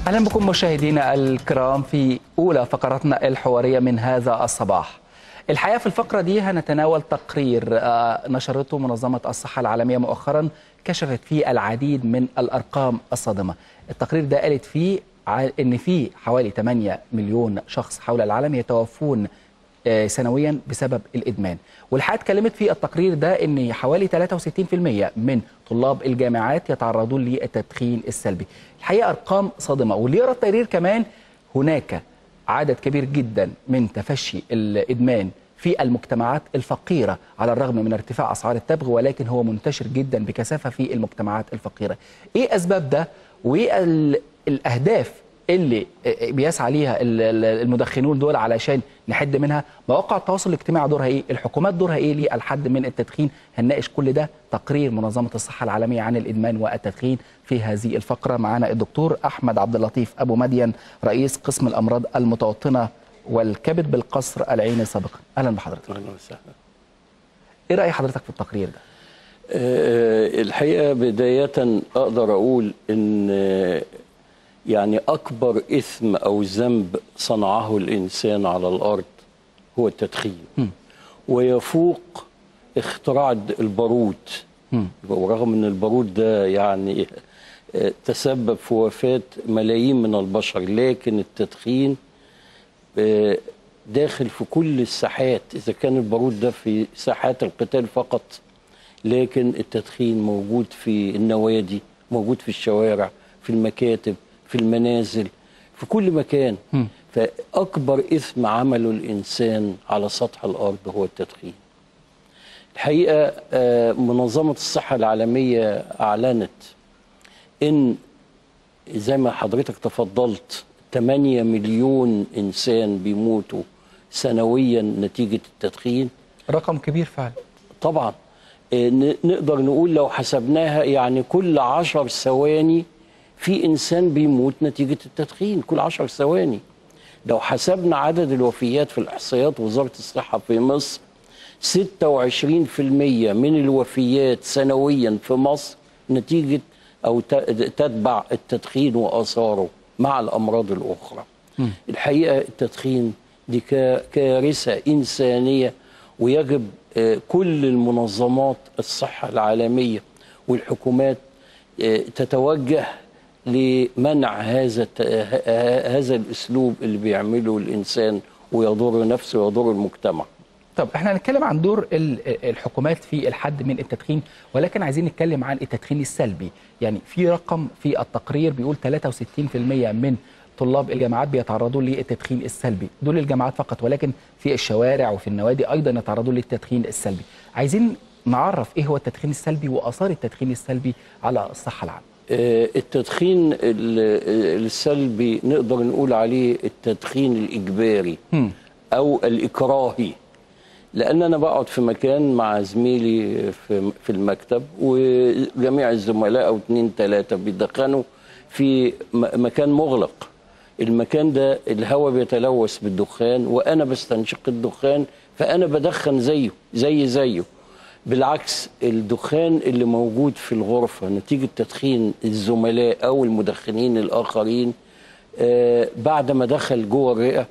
اهلا بكم مشاهدينا الكرام في اولى فقراتنا الحواريه من هذا الصباح. الحقيقه في الفقره دي هنتناول تقرير آه، نشرته منظمه الصحه العالميه مؤخرا كشفت فيه العديد من الارقام الصادمه. التقرير ده قالت فيه ع- ان في حوالي 8 مليون شخص حول العالم يتوفون آه، سنويا بسبب الادمان والحقيقه اتكلمت في التقرير ده ان حوالي 63% من طلاب الجامعات يتعرضون للتدخين السلبي الحقيقه ارقام صادمه واللي يرى التقرير كمان هناك عدد كبير جدا من تفشي الادمان في المجتمعات الفقيره على الرغم من ارتفاع اسعار التبغ ولكن هو منتشر جدا بكثافه في المجتمعات الفقيره ايه اسباب ده وايه ال- الاهداف اللي بيسعى ليها ال- ال- المدخنون دول علشان نحد منها مواقع التواصل الاجتماعي دورها ايه الحكومات دورها ايه للحد من التدخين هنناقش كل ده تقرير منظمه الصحه العالميه عن الادمان والتدخين في هذه الفقره معنا الدكتور احمد عبد اللطيف ابو مدين رئيس قسم الامراض المتوطنه والكبد بالقصر العيني سابقا اهلا بحضرتك اهلا وسهلا ايه راي حضرتك في التقرير ده آه، الحقيقه بدايه اقدر اقول ان آه، يعني اكبر اثم او ذنب صنعه الانسان على الارض هو التدخين ويفوق اختراع الد- البارود مم. ورغم ان البارود ده يعني آه، تسبب في وفاه ملايين من البشر لكن التدخين آه، داخل في كل الساحات اذا كان البارود ده في ساحات القتال فقط لكن التدخين موجود في النوادي موجود في الشوارع في المكاتب في المنازل في كل مكان مم. فاكبر اثم عمله الانسان على سطح الارض هو التدخين الحقيقه آه، منظمه الصحه العالميه اعلنت ان زي ما حضرتك تفضلت 8 مليون انسان بيموتوا سنويا نتيجه التدخين رقم كبير فعلا طبعا آه، ن- نقدر نقول لو حسبناها يعني كل عشر ثواني في إنسان بيموت نتيجة التدخين كل عشر ثواني لو حسبنا عدد الوفيات في الإحصائيات وزارة الصحة في مصر 26% من الوفيات سنويا في مصر نتيجة أو ت- تتبع التدخين وآثاره مع الأمراض الأخرى الحقيقة التدخين دي كا- كارثة إنسانية ويجب آه، كل المنظمات الصحة العالمية والحكومات آه، تتوجه لمنع هذا الت- ه- هذا الأسلوب اللي بيعمله الإنسان ويضر نفسه ويضر المجتمع طب احنا هنتكلم عن دور ال- الحكومات في الحد من التدخين ولكن عايزين نتكلم عن التدخين السلبي يعني في رقم في التقرير بيقول 63% من طلاب الجامعات بيتعرضوا للتدخين السلبي دول الجامعات فقط ولكن في الشوارع وفي النوادي ايضا يتعرضوا للتدخين السلبي عايزين نعرف ايه هو التدخين السلبي واثار التدخين السلبي على الصحه العامه آه، التدخين ال- السلبي نقدر نقول عليه التدخين الإجباري هم. أو الإكراهي لأن أنا بقعد في مكان مع زميلي في في المكتب وجميع الزملاء أو اتنين تلاتة بيدخنوا في م- مكان مغلق المكان ده الهواء بيتلوث بالدخان وأنا بستنشق الدخان فأنا بدخن زيه زي زيه بالعكس الدخان اللي موجود في الغرفة نتيجة تدخين الزملاء أو المدخنين الآخرين آه، بعد ما دخل جوه الرئة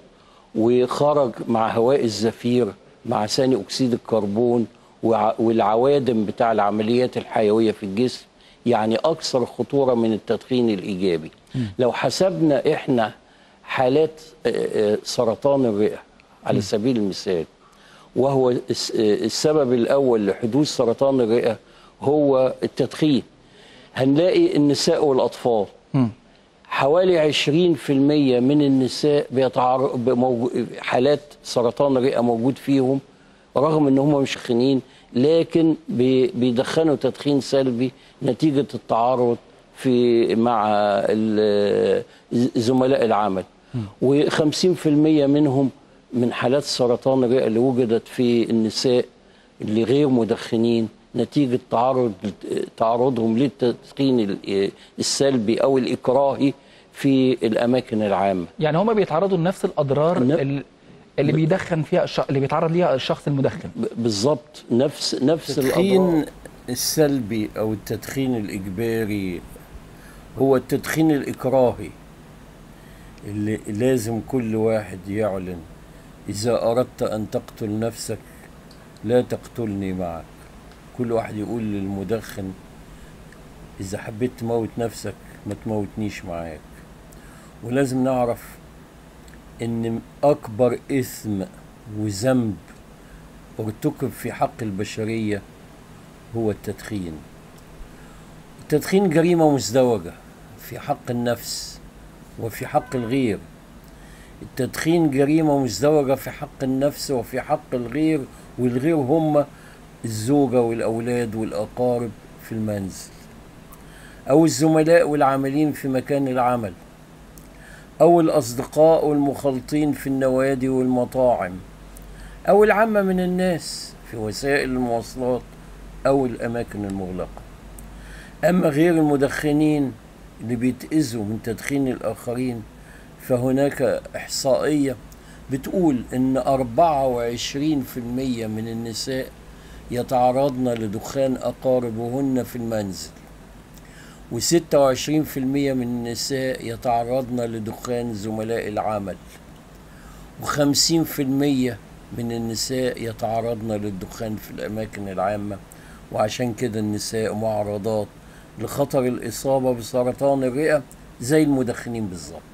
وخرج مع هواء الزفير مع ثاني أكسيد الكربون وع- والعوادم بتاع العمليات الحيوية في الجسم يعني أكثر خطورة من التدخين الإيجابي لو حسبنا إحنا حالات آه، آه، سرطان الرئة على سبيل المثال وهو الس- السبب الأول لحدوث سرطان الرئة هو التدخين هنلاقي النساء والأطفال هم. حوالي 20% من النساء بيتعرض حالات سرطان الرئة موجود فيهم رغم ان هم مش خنين لكن بي- بيدخنوا تدخين سلبي نتيجة التعرض في مع ال- زملاء العمل و50% منهم من حالات سرطان الرئة اللي وجدت في النساء اللي غير مدخنين نتيجة تعرض تعرضهم للتدخين ال- السلبي أو الإكراهي في الأماكن العامة يعني هما بيتعرضوا لنفس الاضرار ن- ال- اللي بيدخن فيها الش... اللي بيتعرض ليها الشخص المدخن ب- بالظبط نفس نفس التدخين السلبي أو التدخين الإجباري هو التدخين الإكراهي اللي لازم كل واحد يعلن إذا أردت أن تقتل نفسك لا تقتلني معك كل واحد يقول للمدخن إذا حبيت تموت نفسك ما تموتنيش معاك ولازم نعرف إن أكبر إثم وذنب ارتكب في حق البشرية هو التدخين التدخين جريمة مزدوجة في حق النفس وفي حق الغير التدخين جريمة مزدوجة في حق النفس وفي حق الغير والغير هم الزوجة والأولاد والأقارب في المنزل أو الزملاء والعاملين في مكان العمل أو الأصدقاء والمخالطين في النوادي والمطاعم أو العامة من الناس في وسائل المواصلات أو الأماكن المغلقة أما غير المدخنين اللي بيتأذوا من تدخين الآخرين فهناك إحصائية بتقول إن 24% من النساء يتعرضن لدخان أقاربهن في المنزل و26% من النساء يتعرضن لدخان زملاء العمل و50% من النساء يتعرضن للدخان في الأماكن العامة وعشان كده النساء معرضات لخطر الإصابة بسرطان الرئة زي المدخنين بالظبط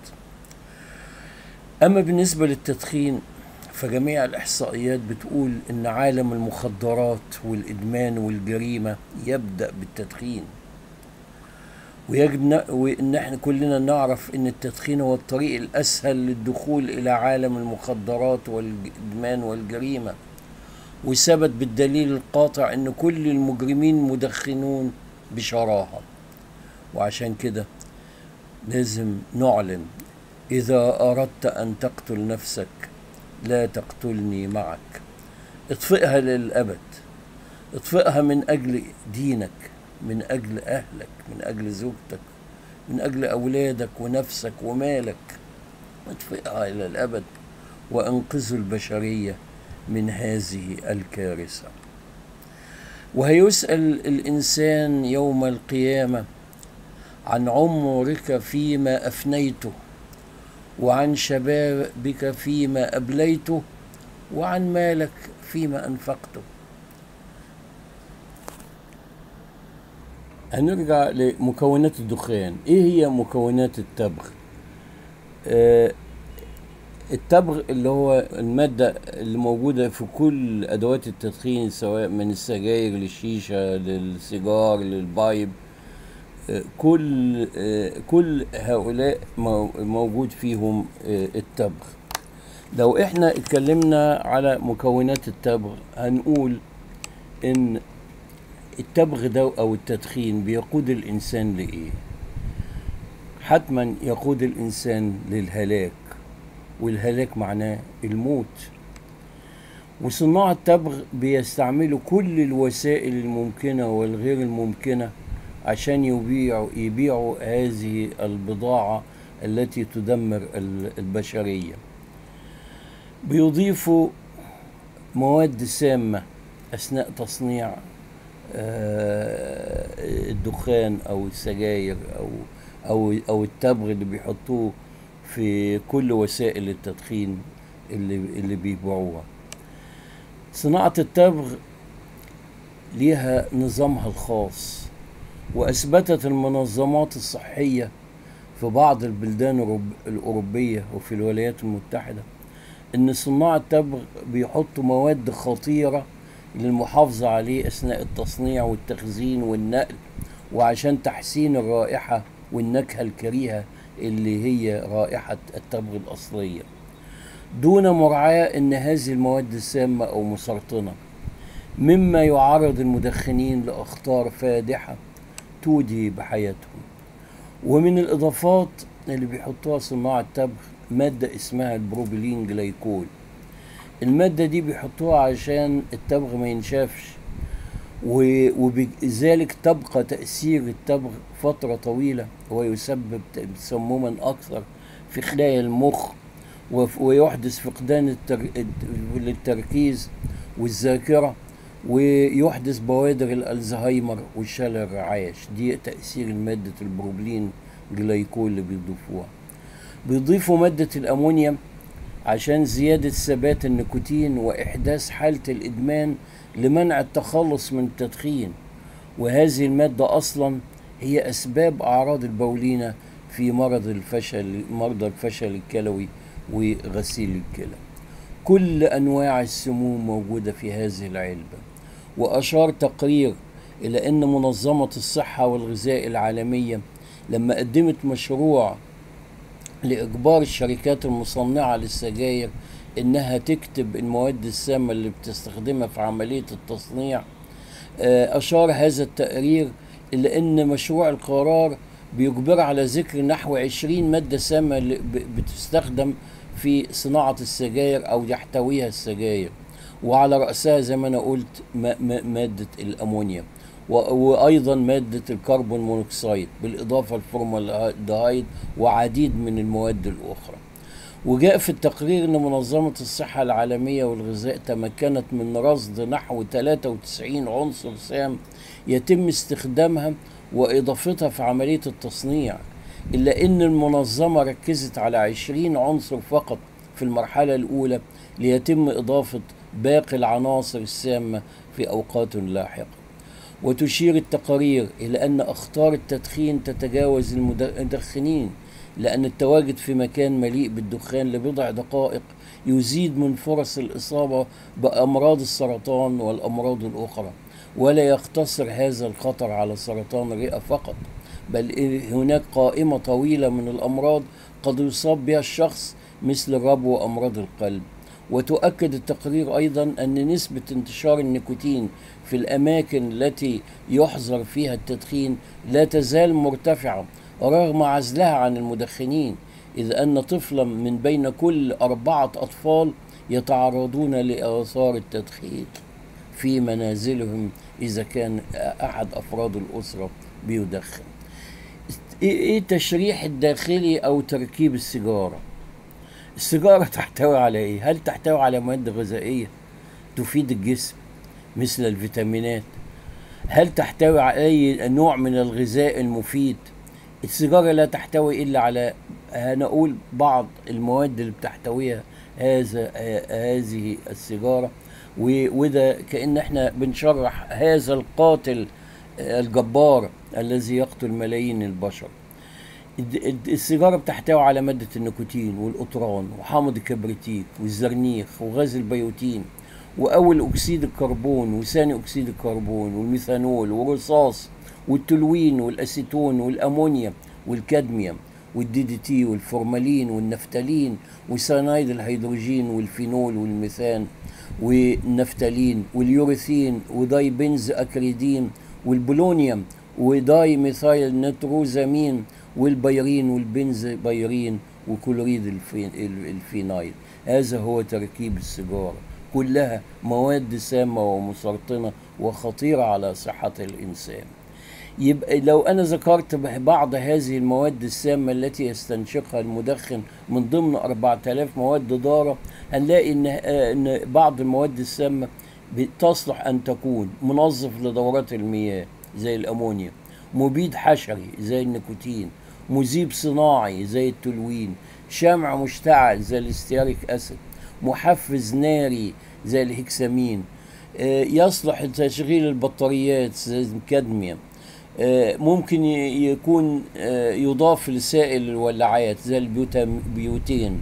أما بالنسبة للتدخين فجميع الإحصائيات بتقول إن عالم المخدرات والإدمان والجريمة يبدأ بالتدخين ويجب ن... وإن احنا كلنا نعرف إن التدخين هو الطريق الأسهل للدخول إلى عالم المخدرات والإدمان والجريمة وثبت بالدليل القاطع إن كل المجرمين مدخنون بشراهة وعشان كده لازم نعلن إذا أردت أن تقتل نفسك لا تقتلني معك اطفئها للأبد اطفئها من أجل دينك من أجل أهلك من أجل زوجتك من أجل أولادك ونفسك ومالك اطفئها إلى الأبد وأنقذوا البشرية من هذه الكارثة وهيسأل الإنسان يوم القيامة عن عمرك فيما أفنيته وعن شبابك فيما أبليته وعن مالك فيما أنفقته هنرجع لمكونات الدخان ايه هي مكونات التبغ آه التبغ اللي هو المادة اللي موجودة في كل أدوات التدخين سواء من السجاير للشيشة للسيجار للبايب آه كل آه كل هؤلاء موجود فيهم التبغ لو احنا اتكلمنا على مكونات التبغ هنقول ان التبغ ده او التدخين بيقود الانسان لايه حتما يقود الانسان للهلاك والهلاك معناه الموت وصناع التبغ بيستعملوا كل الوسائل الممكنه والغير الممكنه عشان يبيعوا يبيعوا هذه البضاعه التي تدمر البشريه بيضيفوا مواد سامه اثناء تصنيع الدخان او السجاير او او او التبغ اللي بيحطوه في كل وسائل التدخين اللي اللي بيبيعوها صناعة التبغ ليها نظامها الخاص وأثبتت المنظمات الصحية في بعض البلدان الأوروبية وفي الولايات المتحدة إن صناع التبغ بيحطوا مواد خطيرة للمحافظة عليه أثناء التصنيع والتخزين والنقل وعشان تحسين الرائحة والنكهة الكريهة اللي هي رائحة التبغ الأصلية دون مراعاة أن هذه المواد السامة أو مسرطنة مما يعرض المدخنين لأخطار فادحة تودي بحياتهم ومن الإضافات اللي بيحطوها صناع التبغ مادة اسمها البروبيلين جلايكول المادة دي بيحطوها عشان التبغ ما ينشافش وبذلك تبقى تأثير التبغ فترة طويلة ويسبب تسمما أكثر في خلايا المخ ويحدث فقدان للتركيز والذاكرة ويحدث بوادر الألزهايمر والشلل الرعاش دي تأثير مادة البروبلين جلايكول اللي بيضيفوها بيضيفوا مادة الأمونيوم عشان زيادة ثبات النيكوتين وإحداث حالة الإدمان لمنع التخلص من التدخين وهذه المادة أصلا هي أسباب أعراض البولينة في مرض الفشل مرضى الفشل الكلوي وغسيل الكلى كل أنواع السموم موجودة في هذه العلبة وأشار تقرير إلى أن منظمة الصحة والغذاء العالمية لما قدمت مشروع لإجبار الشركات المصنعة للسجاير إنها تكتب المواد السامة اللي بتستخدمها في عملية التصنيع أشار هذا التقرير إلى أن مشروع القرار بيجبر على ذكر نحو 20 مادة سامة بتستخدم في صناعة السجاير أو يحتويها السجاير وعلى رأسها زي ما أنا قلت مادة الأمونيوم وايضا ماده الكربون مونوكسيد بالاضافه للفورمالدهايد وعديد من المواد الاخرى وجاء في التقرير ان منظمه الصحه العالميه والغذاء تمكنت من رصد نحو 93 عنصر سام يتم استخدامها واضافتها في عمليه التصنيع الا ان المنظمه ركزت على 20 عنصر فقط في المرحله الاولى ليتم اضافه باقي العناصر السامه في اوقات لاحقه وتشير التقارير إلى أن أخطار التدخين تتجاوز المدخنين لأن التواجد في مكان مليء بالدخان لبضع دقائق يزيد من فرص الإصابة بأمراض السرطان والأمراض الأخرى ولا يقتصر هذا الخطر على سرطان الرئة فقط بل هناك قائمة طويلة من الأمراض قد يصاب بها الشخص مثل الربو وأمراض القلب وتؤكد التقرير أيضا أن نسبة انتشار النيكوتين في الأماكن التي يحظر فيها التدخين لا تزال مرتفعة رغم عزلها عن المدخنين إذ أن طفلا من بين كل أربعة أطفال يتعرضون لآثار التدخين في منازلهم إذا كان أحد أفراد الأسرة بيدخن إيه التشريح الداخلي أو تركيب السيجارة السيجارة تحتوي على إيه؟ هل تحتوي على مواد غذائية تفيد الجسم مثل الفيتامينات؟ هل تحتوي على أي نوع من الغذاء المفيد؟ السيجارة لا تحتوي إلا على هنقول بعض المواد اللي بتحتويها هذا هذه السيجارة وده كأن احنا بنشرح هذا القاتل الجبار الذي يقتل ملايين البشر السيجارة بتحتوي على مادة النيكوتين والقطران وحامض الكبريتيك والزرنيخ وغاز البيوتين وأول أكسيد الكربون وثاني أكسيد الكربون والميثانول والرصاص والتلوين والأسيتون والأمونيا والكادميوم والدي دي تي والفورمالين والنفتالين وسيانايد الهيدروجين والفينول والميثان والنفتالين واليوريثين وداي بنز أكريدين والبولونيوم وداي ميثايل نيتروزامين والبيرين والبنز بيرين وكلوريد الفينايل هذا هو تركيب السيجارة كلها مواد سامة ومسرطنة وخطيرة على صحة الإنسان يبقى لو أنا ذكرت بعض هذه المواد السامة التي يستنشقها المدخن من ضمن 4000 مواد ضارة هنلاقي إن إن بعض المواد السامة تصلح أن تكون منظف لدورات المياه زي الأمونيا مبيد حشري زي النيكوتين مذيب صناعي زي التلوين شمع مشتعل زي الاستياريك أسيد محفز ناري زي الهكسامين يصلح لتشغيل البطاريات زي الكادميوم ممكن يكون يضاف لسائل الولاعات زي البيوتين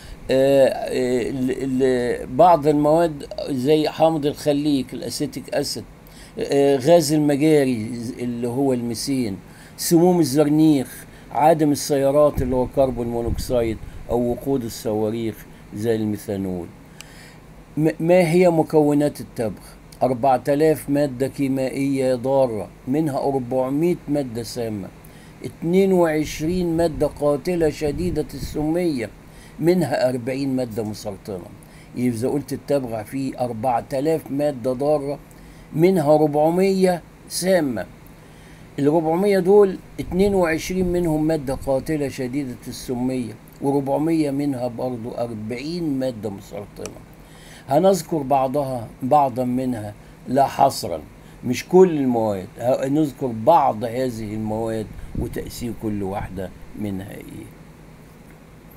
بعض المواد زي حامض الخليك الاسيتيك اسيد غاز المجاري اللي هو الميثين سموم الزرنيخ عادم السيارات اللي هو كربون مونوكسيد او وقود الصواريخ زي الميثانول ما هي مكونات التبغ 4000 مادة كيميائية ضارة منها 400 مادة سامة 22 مادة قاتلة شديدة السمية منها 40 مادة مسرطنة إذا قلت التبغ فيه 4000 مادة ضارة منها 400 سامة ال 400 دول 22 منهم مادة قاتلة شديدة السمية و400 منها برضو 40 مادة مسرطنة هنذكر بعضها بعضا منها لا حصرا مش كل المواد نذكر بعض هذه المواد وتأثير كل واحدة منها ايه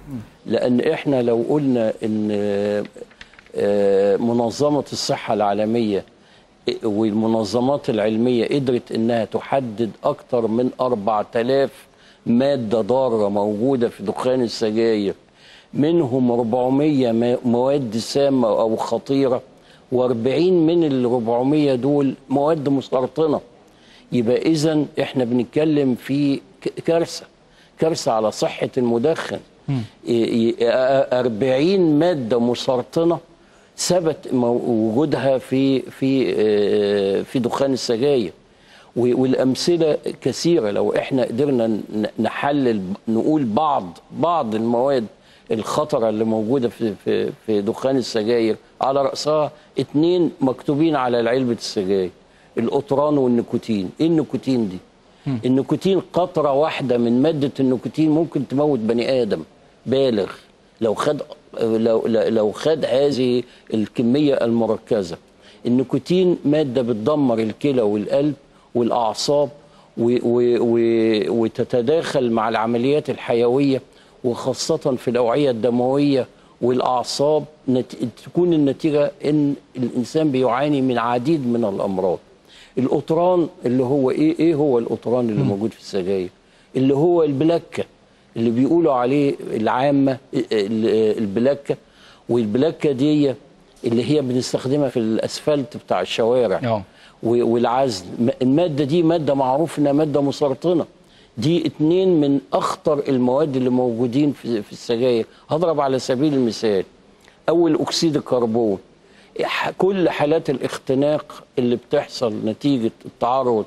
لان احنا لو قلنا ان آه، منظمه الصحه العالميه والمنظمات العلميه قدرت انها تحدد اكثر من 4000 ماده ضاره موجوده في دخان السجاير منهم 400 ما- مواد سامه او خطيره و40 من ال 400 دول مواد مسرطنه يبقى اذا احنا بنتكلم في ك- كارثه كارثه على صحه المدخن ي- ي- 40 ماده مسرطنه ثبت مو- وجودها في في آه، في دخان السجاير و- والامثله كثيره لو احنا قدرنا ن- نحلل نقول بعض بعض المواد الخطره اللي موجوده في في في دخان السجاير على راسها اتنين مكتوبين على علبه السجاير القطران والنيكوتين ايه النيكوتين دي النيكوتين قطره واحده من ماده النيكوتين ممكن تموت بني ادم بالغ لو خد لو لو خد هذه الكميه المركزه النيكوتين ماده بتدمر الكلى والقلب والاعصاب و و و وتتداخل مع العمليات الحيويه وخاصه في الاوعيه الدمويه والاعصاب نت... تكون النتيجه ان الانسان بيعاني من عديد من الامراض القطران اللي هو ايه ايه هو القطران اللي موجود في السجاير اللي هو البلاكه اللي بيقولوا عليه العامه ال- البلاكه والبلاكه دي اللي هي بنستخدمها في الاسفلت بتاع الشوارع آه. و- والعزل م- الماده دي ماده معروف انها ماده مسرطنه دي اتنين من اخطر المواد اللي موجودين في في السجاير هضرب على سبيل المثال اول اكسيد الكربون ح- كل حالات الاختناق اللي بتحصل نتيجه التعرض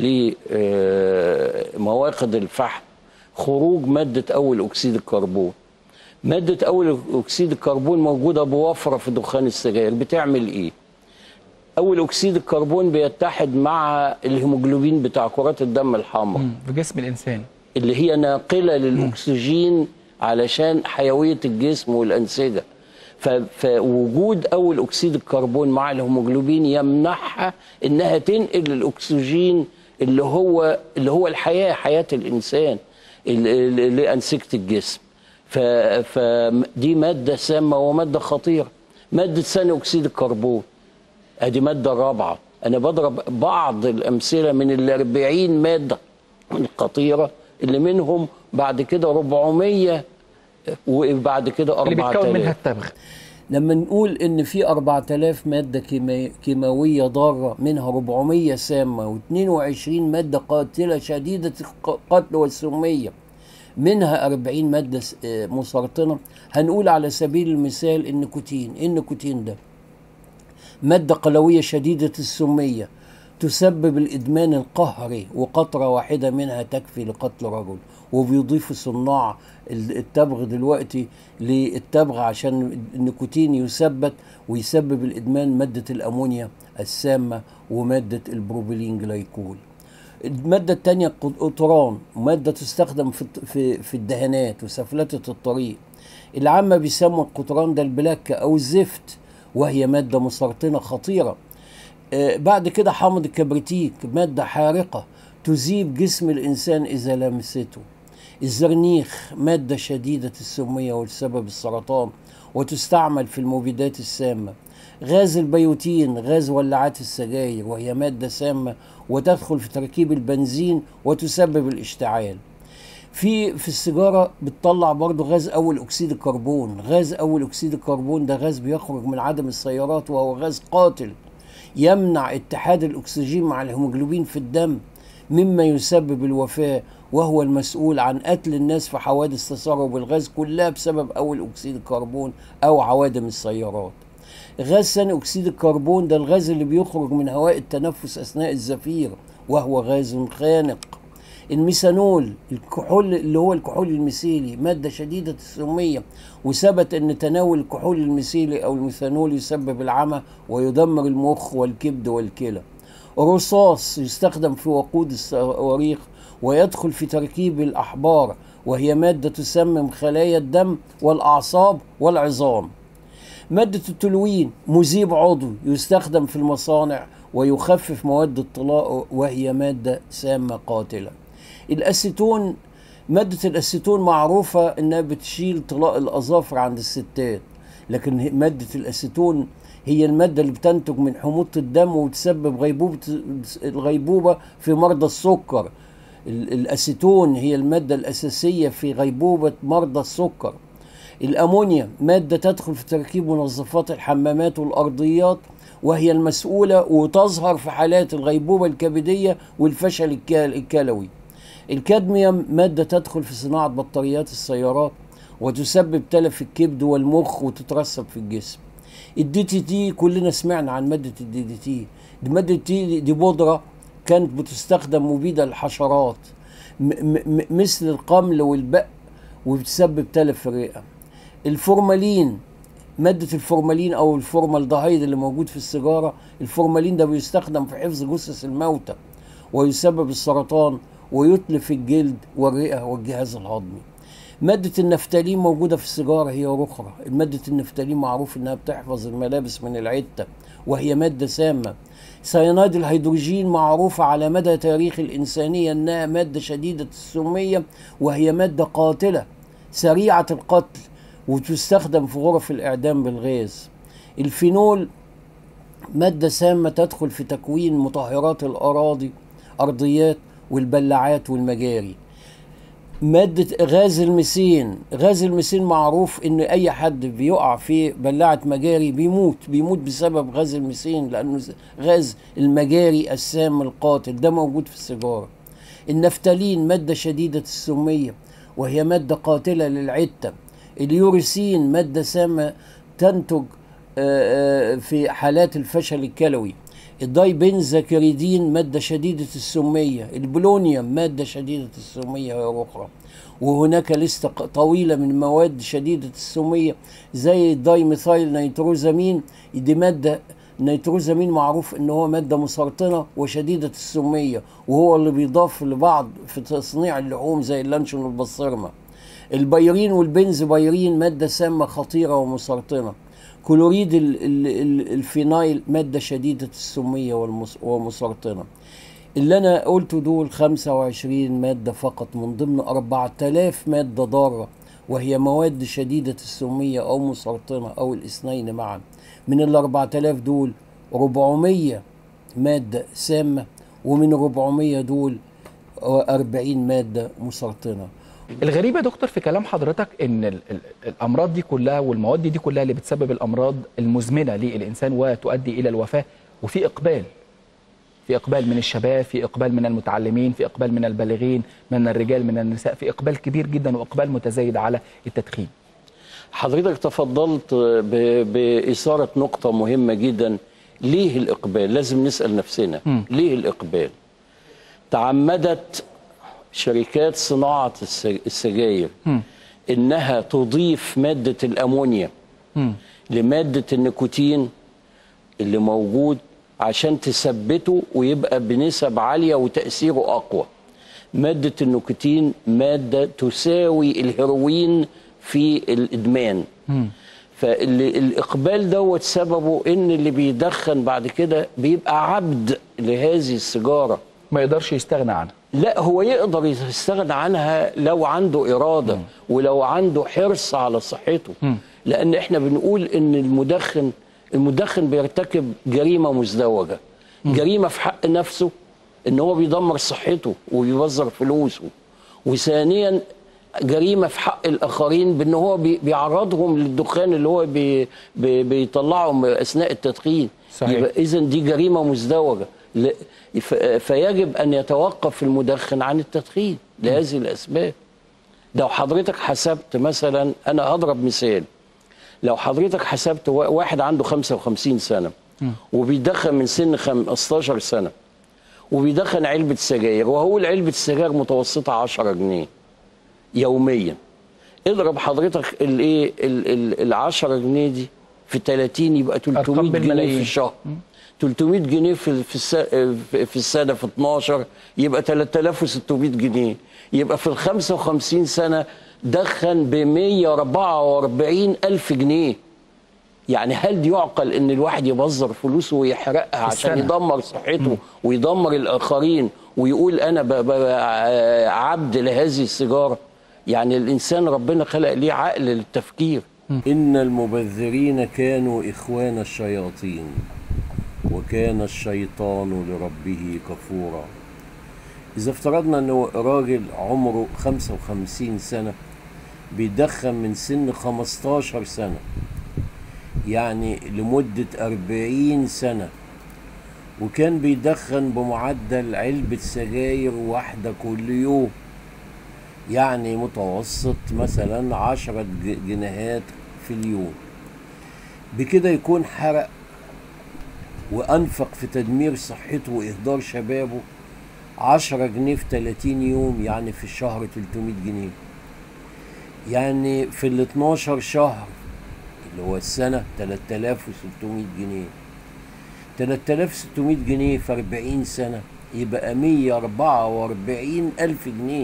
لمواقد الفحم خروج ماده اول اكسيد الكربون ماده اول اكسيد الكربون موجوده بوفره في دخان السجاير بتعمل ايه اول اكسيد الكربون بيتحد مع الهيموجلوبين بتاع كرات الدم الحمراء مم. في جسم الانسان اللي هي ناقله للاكسجين علشان حيويه الجسم والانسجه ف- فوجود اول اكسيد الكربون مع الهيموجلوبين يمنحها انها تنقل الاكسجين اللي هو اللي هو الحياه حياه الانسان ال- ال- لانسجه الجسم ف- فدي ماده سامه وماده خطيره ماده ثاني اكسيد الكربون ادي ماده رابعه انا بضرب بعض الامثله من ال 40 ماده الخطيره اللي منهم بعد كده 400 وبعد كده اللي بيتكون 4000 منها التبغ لما نقول ان في 4000 ماده كيمي- كيماويه ضاره منها 400 سامه و22 ماده قاتله شديده القتل والسميه منها 40 ماده س- آه، مسرطنه هنقول على سبيل المثال النيكوتين ايه النيكوتين ده مادة قلوية شديدة السمية تسبب الإدمان القهري وقطرة واحدة منها تكفي لقتل رجل وبيضيفوا صناع التبغ دلوقتي للتبغ عشان النيكوتين يثبت ويسبب الإدمان مادة الأمونيا السامة ومادة البروبيلين جلايكول المادة التانية قطران مادة تستخدم في في في الدهانات وسفلتة الطريق العامة بيسموا القطران ده البلاكة أو الزفت وهي مادة مسرطنة خطيرة آه، بعد كده حامض الكبريتيك مادة حارقة تذيب جسم الإنسان إذا لمسته الزرنيخ مادة شديدة السمية والسبب السرطان وتستعمل في المبيدات السامة غاز البيوتين غاز ولعات السجاير وهي مادة سامة وتدخل في تركيب البنزين وتسبب الاشتعال في في السيجاره بتطلع برضه غاز اول اكسيد الكربون غاز اول اكسيد الكربون ده غاز بيخرج من عدم السيارات وهو غاز قاتل يمنع اتحاد الاكسجين مع الهيموجلوبين في الدم مما يسبب الوفاه وهو المسؤول عن قتل الناس في حوادث تسرب الغاز كلها بسبب اول اكسيد الكربون او عوادم السيارات غاز ثاني اكسيد الكربون ده الغاز اللي بيخرج من هواء التنفس اثناء الزفير وهو غاز خانق الميثانول الكحول اللي هو الكحول الميثيلي مادة شديدة السمية وثبت أن تناول الكحول الميثيلي أو الميثانول يسبب العمى ويدمر المخ والكبد والكلى الرصاص يستخدم في وقود الصواريخ ويدخل في تركيب الأحبار وهي مادة تسمم خلايا الدم والأعصاب والعظام مادة التلوين مذيب عضوي يستخدم في المصانع ويخفف مواد الطلاء وهي مادة سامة قاتلة الأسيتون مادة الأسيتون معروفة إنها بتشيل طلاء الأظافر عند الستات لكن هي- مادة الأسيتون هي المادة اللي بتنتج من حموضة الدم وتسبب غيبوبة الغيبوبة في مرضى السكر ال- الأسيتون هي المادة الأساسية في غيبوبة مرضى السكر الأمونيا مادة تدخل في تركيب منظفات الحمامات والأرضيات وهي المسؤولة وتظهر في حالات الغيبوبة الكبدية والفشل الك- الكلوي الكادميوم مادة تدخل في صناعة بطاريات السيارات وتسبب تلف الكبد والمخ وتترسب في الجسم الدي تي تي كلنا سمعنا عن مادة الدي دي تي دي مادة تي دي بودرة كانت بتستخدم مبيدة للحشرات م- م- م- مثل القمل والبق وبتسبب تلف في الرئة الفورمالين مادة الفورمالين أو الفورمالدهيد اللي موجود في السيجارة الفورمالين ده بيستخدم في حفظ جثث الموتى ويسبب السرطان ويتلف الجلد والرئة والجهاز الهضمي مادة النفتالين موجودة في السيجارة هي أخرى مادة النفتالين معروف إنها بتحفظ الملابس من العتة وهي مادة سامة سيانايد الهيدروجين معروفة على مدى تاريخ الإنسانية إنها مادة شديدة السمية وهي مادة قاتلة سريعة القتل وتستخدم في غرف الإعدام بالغاز الفينول مادة سامة تدخل في تكوين مطهرات الأراضي أرضيات والبلاعات والمجاري مادة غاز الميثين غاز الميثين معروف ان اي حد بيقع في بلاعة مجاري بيموت بيموت بسبب غاز الميثين لانه غاز المجاري السام القاتل ده موجود في السيجارة النفتالين مادة شديدة السمية وهي مادة قاتلة للعتة اليوريسين مادة سامة تنتج آه، آه، في حالات الفشل الكلوي الدايبنزاكريدين مادة شديدة السمية البولونيوم مادة شديدة السمية هي أخرى وهناك لستة ق- طويلة من مواد شديدة السمية زي الدايميثايل نيتروزامين دي مادة نيتروزامين معروف ان هو مادة مسرطنة وشديدة السمية وهو اللي بيضاف لبعض في تصنيع اللحوم زي اللانشون والبسطرمة البيرين والبنزبيرين مادة سامة خطيرة ومسرطنة كلوريد ال- ال- ال- الفينايل مادة شديدة السمية والمس- ومسرطنة اللي أنا قلته دول 25 مادة فقط من ضمن 4000 مادة ضارة وهي مواد شديدة السمية أو مسرطنة أو الاثنين معا من ال 4000 دول 400 مادة سامة ومن 400 دول 40 مادة مسرطنة الغريب يا دكتور في كلام حضرتك ان ال- ال- الامراض دي كلها والمواد دي كلها اللي بتسبب الامراض المزمنه للانسان وتؤدي الى الوفاه وفي اقبال في اقبال من الشباب في اقبال من المتعلمين في اقبال من البالغين من الرجال من النساء في اقبال كبير جدا واقبال متزايد على التدخين حضرتك تفضلت ب- بإثارة نقطة مهمة جدا ليه الإقبال لازم نسأل نفسنا مم. ليه الإقبال تعمدت شركات صناعة الس- السجاير مم. إنها تضيف مادة الأمونيا مم. لمادة النيكوتين اللي موجود عشان تثبته ويبقى بنسب عالية وتأثيره أقوى مادة النيكوتين مادة تساوي الهيروين في الإدمان مم. فالإقبال دوت سببه إن اللي بيدخن بعد كده بيبقى عبد لهذه السيجارة ما يقدرش يستغنى عنها لا هو يقدر يستغنى عنها لو عنده إرادة ولو عنده حرص على صحته مم. لأن إحنا بنقول إن المدخن المدخن بيرتكب جريمة مزدوجة جريمة في حق نفسه إن هو بيدمر صحته وبيوزر فلوسه وثانيا جريمة في حق الآخرين بأن هو بي- بيعرضهم للدخان اللي هو بي بي بيطلعه أثناء التدخين صحيح. إذا دي جريمة مزدوجة ل- ف- فيجب أن يتوقف المدخن عن التدخين لهذه الأسباب لو حضرتك حسبت مثلا أنا هضرب مثال لو حضرتك حسبت وا- واحد عنده 55 سنة وبيدخن من سن 15 سنة وبيدخن علبة سجاير وهو علبة السجاير متوسطة 10 جنيه يوميا اضرب حضرتك الايه ال 10 جنيه دي في 30 يبقى 300 أرقام جنيه بالملايين. في الشهر 300 جنيه في في الس- في السنه في 12 يبقى 3600 جنيه يبقى في ال 55 سنه دخن ب 144 الف جنيه يعني هل يعقل ان الواحد يبذر فلوسه ويحرقها عشان السنة. يدمر صحته ويدمر الاخرين ويقول انا ب- ب- عبد لهذه السيجاره يعني الانسان ربنا خلق ليه عقل للتفكير إن المبذرين كانوا إخوان الشياطين وكان الشيطان لربه كفورا إذا افترضنا أنه راجل عمره 55 سنة بيدخن من سن 15 سنة يعني لمدة 40 سنة وكان بيدخن بمعدل علبة سجاير واحدة كل يوم يعني متوسط مثلا عشرة ج- جنيهات في اليوم بكده يكون حرق وأنفق في تدمير صحته وإهدار شبابه عشرة جنيه في 30 يوم يعني في الشهر 300 جنيه يعني في ال 12 شهر اللي هو السنة 3600 جنيه 3600 جنيه في 40 سنة يبقى 144 ألف جنيه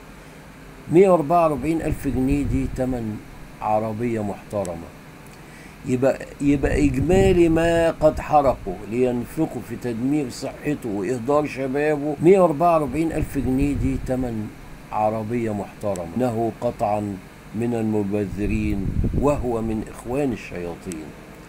144 ألف جنيه دي تمن عربية محترمة يبقى يبقى إجمالي ما قد حرقوا لينفقوا في تدمير صحته وإهدار شبابه 144 ألف جنيه دي تمن عربية محترمة إنه قطعا من المبذرين وهو من إخوان الشياطين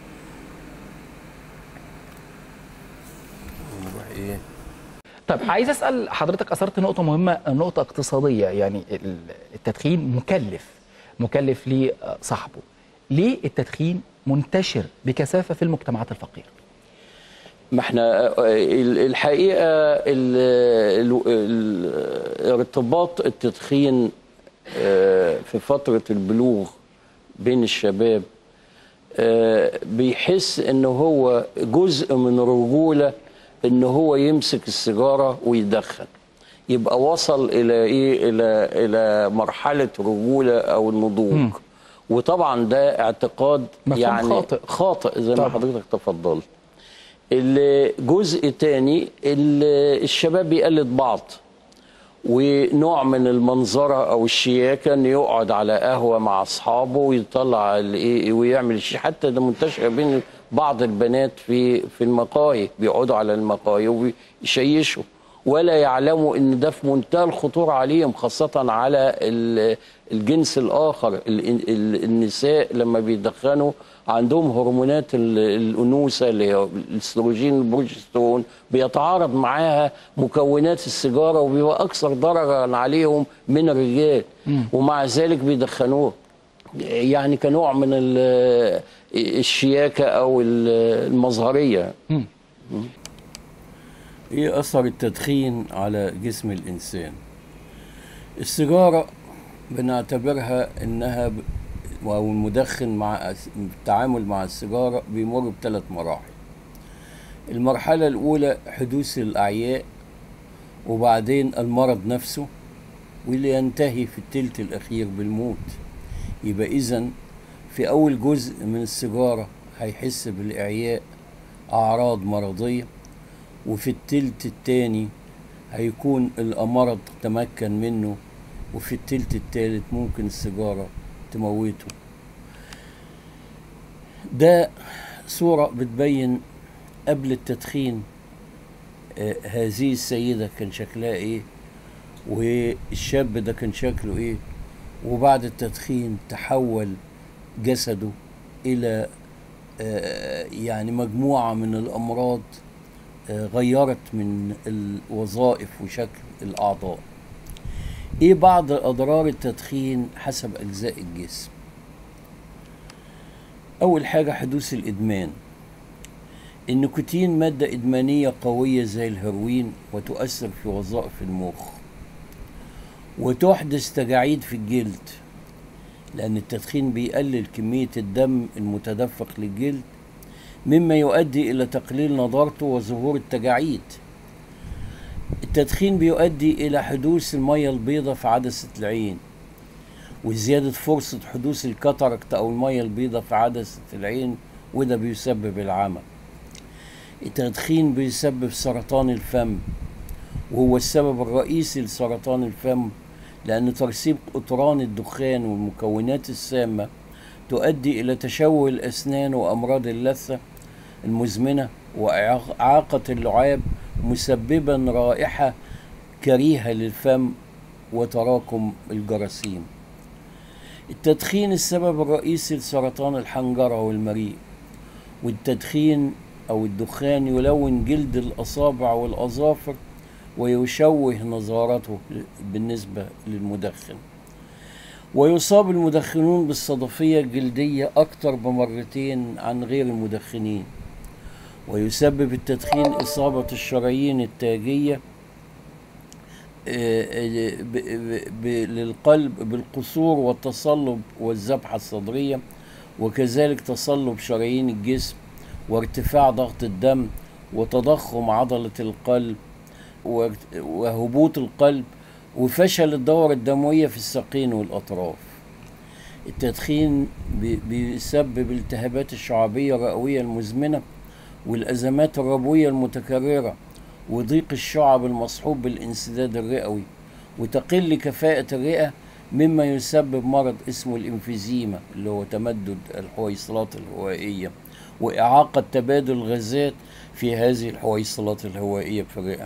نروح إيه طيب عايز اسال حضرتك اثرت نقطه مهمه نقطه اقتصاديه يعني ال- التدخين مكلف مكلف لصاحبه ليه التدخين منتشر بكثافه في المجتمعات الفقيره ما احنا آه، ال- الحقيقه ال- ال- ال- ارتباط التدخين آه، في فتره البلوغ بين الشباب آه، بيحس ان هو جزء من الرجوله ان هو يمسك السيجاره ويدخن يبقى وصل الى ايه الى الى مرحله الرجوله او النضوج وطبعا ده اعتقاد مفهوم يعني خاطئ. خاطئ زي ما طبعا. حضرتك تفضلت الجزء تاني ال- الشباب بيقلد بعض ونوع من المنظرة أو الشياكة إنه يقعد على قهوة مع أصحابه ويطلع الإيه ويعمل شيء حتى ده منتشر بين بعض البنات في في المقاهي بيقعدوا على المقاهي ويشيشوا ولا يعلموا إن ده في منتهى الخطورة عليهم خاصة على ال- الجنس الآخر ال- ال- النساء لما بيدخنوا عندهم هرمونات ال- الأنوثة اللي هي الاستروجين البروجسترون بيتعارض معاها مكونات السيجارة وبيبقى أكثر ضررا عليهم من الرجال ومع ذلك بيدخنوه يعني كنوع من ال- الشياكة أو ال- المظهرية ايه اثر التدخين على جسم الانسان السيجاره بنعتبرها انها ب... او المدخن مع التعامل مع السيجاره بيمر بثلاث مراحل المرحله الاولى حدوث الاعياء وبعدين المرض نفسه واللي ينتهي في التلت الاخير بالموت يبقى اذا في اول جزء من السيجاره هيحس بالاعياء اعراض مرضيه وفي التلت التاني هيكون المرض تمكن منه وفي التلت التالت ممكن السيجارة تموته ده صورة بتبين قبل التدخين آه، هذه السيدة كان شكلها ايه والشاب ده كان شكله ايه وبعد التدخين تحول جسده الى آه، يعني مجموعة من الأمراض آه، غيرت من الوظائف وشكل الأعضاء إيه بعض أضرار التدخين حسب أجزاء الجسم أول حاجة حدوث الإدمان النيكوتين مادة إدمانية قوية زي الهيروين وتؤثر في وظائف المخ وتحدث تجاعيد في الجلد لأن التدخين بيقلل كمية الدم المتدفق للجلد مما يؤدي إلى تقليل نضارته وظهور التجاعيد التدخين بيؤدي إلى حدوث المية البيضاء في عدسة العين وزيادة فرصة حدوث الكاتاراكت أو المية البيضاء في عدسة العين وده بيسبب العمى التدخين بيسبب سرطان الفم وهو السبب الرئيسي لسرطان الفم لأن ترسيب قطران الدخان والمكونات السامة تؤدي إلى تشوه الأسنان وأمراض اللثة المزمنة وإعاقة اللعاب مسببا رائحة كريهة للفم وتراكم الجراثيم التدخين السبب الرئيسي لسرطان الحنجرة والمريء والتدخين أو الدخان يلون جلد الأصابع والأظافر ويشوه نظارته بالنسبة للمدخن ويصاب المدخنون بالصدفية الجلدية أكثر بمرتين عن غير المدخنين ويسبب التدخين إصابة الشرايين التاجية للقلب بالقصور والتصلب والذبحة الصدرية وكذلك تصلب شرايين الجسم وارتفاع ضغط الدم وتضخم عضلة القلب وهبوط القلب وفشل الدورة الدموية في الساقين والأطراف التدخين بيسبب التهابات الشعبية الرئوية المزمنة والأزمات الربوية المتكررة وضيق الشعب المصحوب بالانسداد الرئوي وتقل كفاءة الرئة مما يسبب مرض اسمه الانفيزيما اللي هو تمدد الحويصلات الهوائية وإعاقة تبادل الغازات في هذه الحويصلات الهوائية في الرئة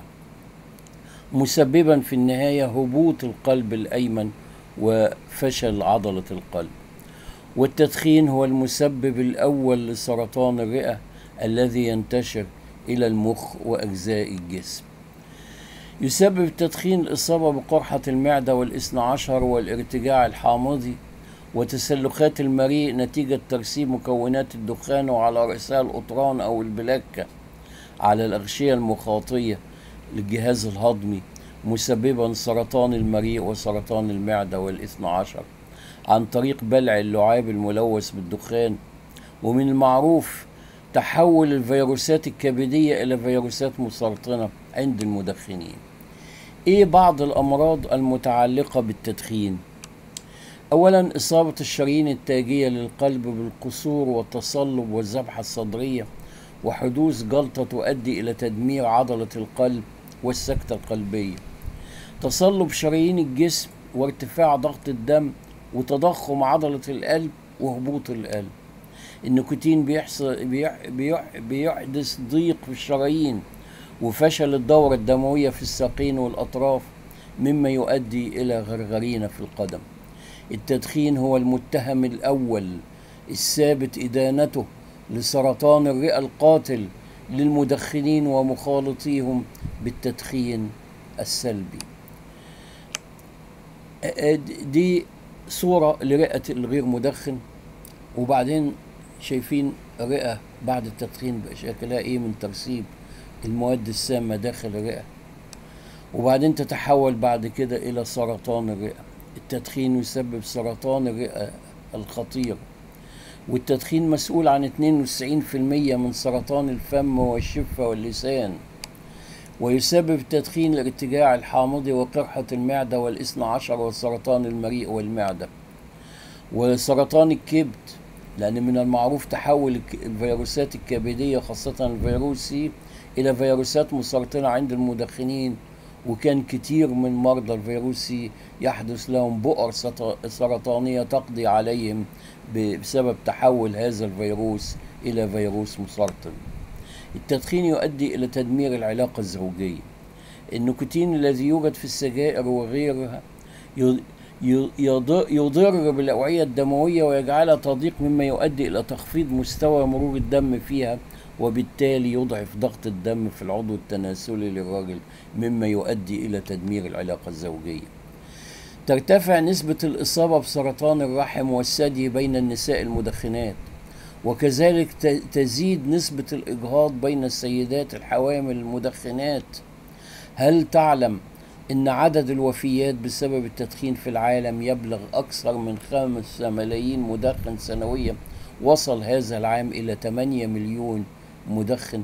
مسببا في النهاية هبوط القلب الأيمن وفشل عضلة القلب والتدخين هو المسبب الأول لسرطان الرئة الذي ينتشر إلى المخ وأجزاء الجسم يسبب التدخين الإصابة بقرحة المعدة والإثنى عشر والارتجاع الحامضي وتسلخات المريء نتيجة ترسيب مكونات الدخان وعلى رأسها القطران أو البلاكة على الأغشية المخاطية للجهاز الهضمي مسببا سرطان المريء وسرطان المعدة والإثنى عشر عن طريق بلع اللعاب الملوث بالدخان ومن المعروف تحول الفيروسات الكبدية إلى فيروسات مسرطنة عند المدخنين إيه بعض الأمراض المتعلقة بالتدخين أولا إصابة الشرايين التاجية للقلب بالقصور والتصلب والذبحة الصدرية وحدوث جلطة تؤدي إلى تدمير عضلة القلب والسكتة القلبية تصلب شرايين الجسم وارتفاع ضغط الدم وتضخم عضلة القلب وهبوط القلب النيكوتين بيحصل بيح بيح بيحدث ضيق في الشرايين وفشل الدورة الدموية في الساقين والأطراف مما يؤدي إلى غرغرينة في القدم التدخين هو المتهم الأول الثابت إدانته لسرطان الرئة القاتل للمدخنين ومخالطيهم بالتدخين السلبي دي صورة لرئة الغير مدخن وبعدين شايفين الرئة بعد التدخين بقى شكلها ايه من ترسيب المواد السامة داخل الرئة وبعدين تتحول بعد كده إلى سرطان الرئة التدخين يسبب سرطان الرئة الخطير والتدخين مسؤول عن 92% من سرطان الفم والشفة واللسان ويسبب التدخين الارتجاع الحامضي وقرحة المعدة والإثنى عشر وسرطان المريء والمعدة وسرطان الكبد لأن من المعروف تحول الفيروسات الكبدية خاصة الفيروس سي إلى فيروسات مسرطنة عند المدخنين وكان كتير من مرضى الفيروس سي يحدث لهم بؤر سرطانية تقضي عليهم بسبب تحول هذا الفيروس إلى فيروس مسرطن التدخين يؤدي إلى تدمير العلاقة الزوجية النيكوتين الذي يوجد في السجائر وغيرها يضر بالأوعية الدموية ويجعلها تضيق مما يؤدي إلى تخفيض مستوى مرور الدم فيها وبالتالي يضعف ضغط الدم في العضو التناسلي للرجل مما يؤدي إلى تدمير العلاقة الزوجية ترتفع نسبة الإصابة بسرطان الرحم والثدي بين النساء المدخنات وكذلك تزيد نسبة الإجهاض بين السيدات الحوامل المدخنات هل تعلم إن عدد الوفيات بسبب التدخين في العالم يبلغ أكثر من خمسة ملايين مدخن سنويا وصل هذا العام إلى 8 مليون مدخن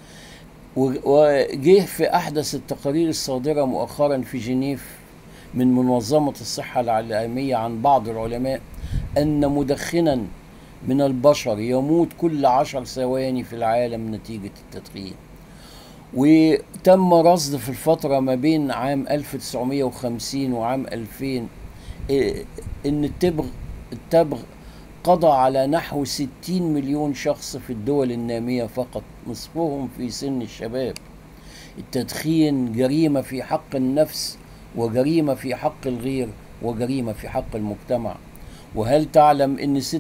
وجه في أحدث التقارير الصادرة مؤخرا في جنيف من منظمة الصحة العالمية عن بعض العلماء أن مدخنا من البشر يموت كل عشر ثواني في العالم نتيجة التدخين وتم رصد في الفترة ما بين عام 1950 وعام 2000 إن التبغ التبغ قضى على نحو 60 مليون شخص في الدول النامية فقط نصفهم في سن الشباب التدخين جريمة في حق النفس وجريمة في حق الغير وجريمة في حق المجتمع وهل تعلم ان 26%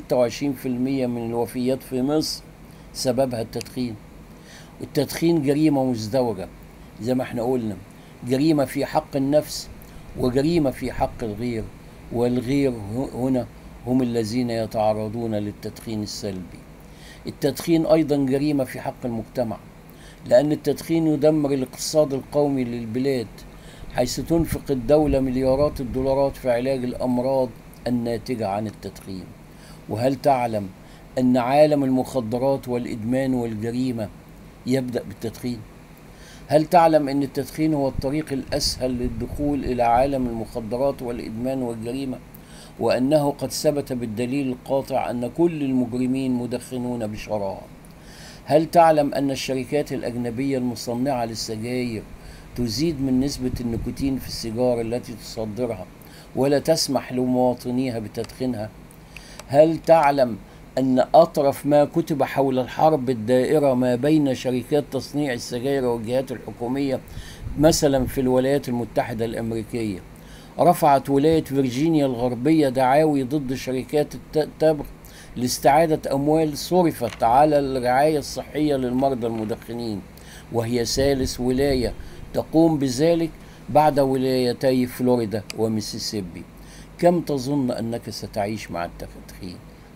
من الوفيات في مصر سببها التدخين التدخين جريمة مزدوجة زي ما احنا قلنا جريمة في حق النفس وجريمة في حق الغير والغير هنا هم الذين يتعرضون للتدخين السلبي التدخين أيضا جريمة في حق المجتمع لأن التدخين يدمر الاقتصاد القومي للبلاد حيث تنفق الدولة مليارات الدولارات في علاج الأمراض الناتجة عن التدخين وهل تعلم أن عالم المخدرات والإدمان والجريمة يبدأ بالتدخين هل تعلم أن التدخين هو الطريق الأسهل للدخول إلى عالم المخدرات والإدمان والجريمة وأنه قد ثبت بالدليل القاطع أن كل المجرمين مدخنون بشراهة هل تعلم أن الشركات الأجنبية المصنعة للسجاير تزيد من نسبة النيكوتين في السيجارة التي تصدرها ولا تسمح لمواطنيها بتدخينها هل تعلم أن أطرف ما كتب حول الحرب الدائرة ما بين شركات تصنيع السجاير والجهات الحكومية مثلا في الولايات المتحدة الأمريكية رفعت ولاية فيرجينيا الغربية دعاوي ضد شركات التبغ لاستعادة أموال صرفت على الرعاية الصحية للمرضى المدخنين وهي ثالث ولاية تقوم بذلك بعد ولايتي فلوريدا وميسيسيبي كم تظن أنك ستعيش مع التدخين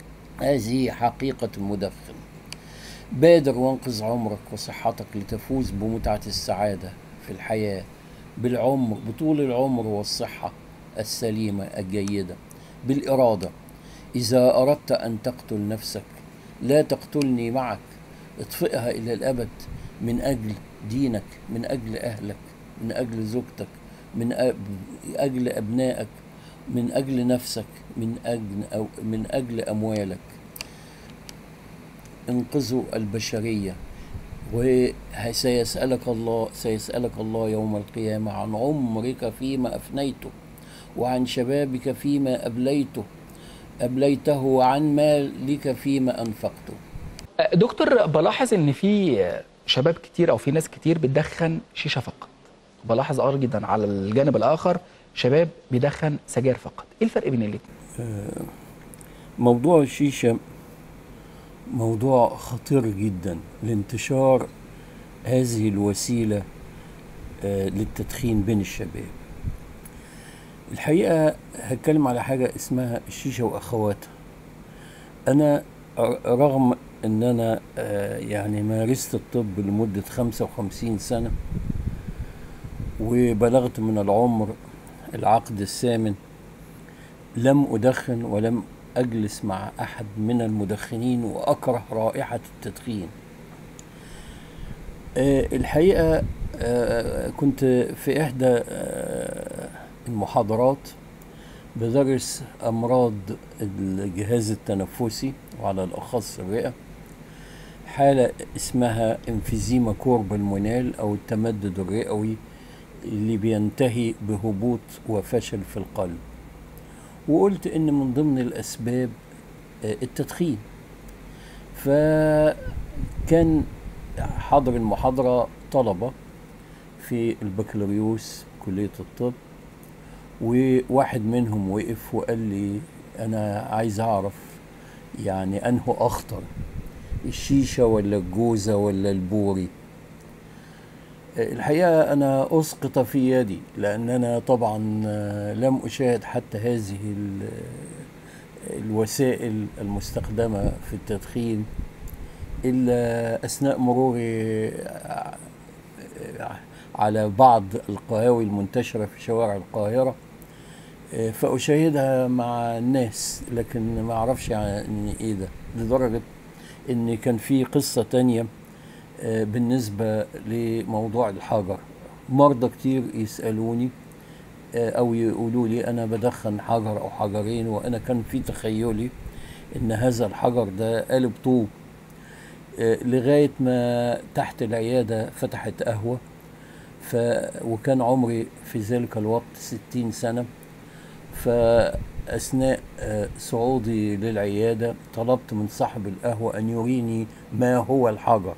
هذه حقيقة المدخن بادر وانقذ عمرك وصحتك لتفوز بمتعة السعادة في الحياة بالعمر بطول العمر والصحة السليمة الجيدة بالإرادة إذا أردت أن تقتل نفسك لا تقتلني معك اطفئها إلى الأبد من أجل دينك من أجل أهلك من أجل زوجتك من أجل أبنائك من أجل نفسك من أجل أو من أجل أموالك انقذوا البشرية وسيسألك الله سيسألك الله يوم القيامة عن عمرك فيما أفنيته وعن شبابك فيما أبليته أبليته وعن مالك فيما أنفقته دكتور بلاحظ ان في شباب كتير او في ناس كتير بتدخن شيشه فقط بلاحظ اه جدا على الجانب الاخر شباب بيدخن سجاير فقط ايه الفرق بين الاثنين موضوع الشيشة موضوع خطير جدا لانتشار هذه الوسيلة للتدخين بين الشباب الحقيقة هتكلم على حاجة اسمها الشيشة وأخواتها أنا رغم أن أنا يعني مارست الطب لمدة 55 سنة وبلغت من العمر العقد الثامن لم أدخن ولم أجلس مع أحد من المدخنين وأكره رائحة التدخين أه الحقيقة أه كنت في إحدى أه المحاضرات بدرس أمراض الجهاز التنفسي وعلى الأخص الرئة حالة اسمها انفيزيما كورب المنال أو التمدد الرئوي اللي بينتهي بهبوط وفشل في القلب وقلت ان من ضمن الاسباب التدخين فكان حضر المحاضرة طلبة في البكالوريوس كلية الطب وواحد منهم وقف وقال لي أنا عايز أعرف يعني أنه أخطر الشيشة ولا الجوزة ولا البوري الحقيقة أنا أسقط في يدي لأن أنا طبعا لم أشاهد حتى هذه الوسائل المستخدمة في التدخين إلا أثناء مروري على بعض القهاوي المنتشرة في شوارع القاهرة فأشاهدها مع الناس لكن ما أعرفش يعني إيه ده لدرجة إن كان في قصة تانية بالنسبة لموضوع الحجر مرضى كتير يسألوني أو يقولوا لي أنا بدخن حجر أو حجرين وأنا كان في تخيلي إن هذا الحجر ده قالب طوب لغاية ما تحت العيادة فتحت قهوة ف وكان عمري في ذلك الوقت ستين سنة أثناء آه، صعودي للعيادة طلبت من صاحب القهوة أن يريني ما هو الحجر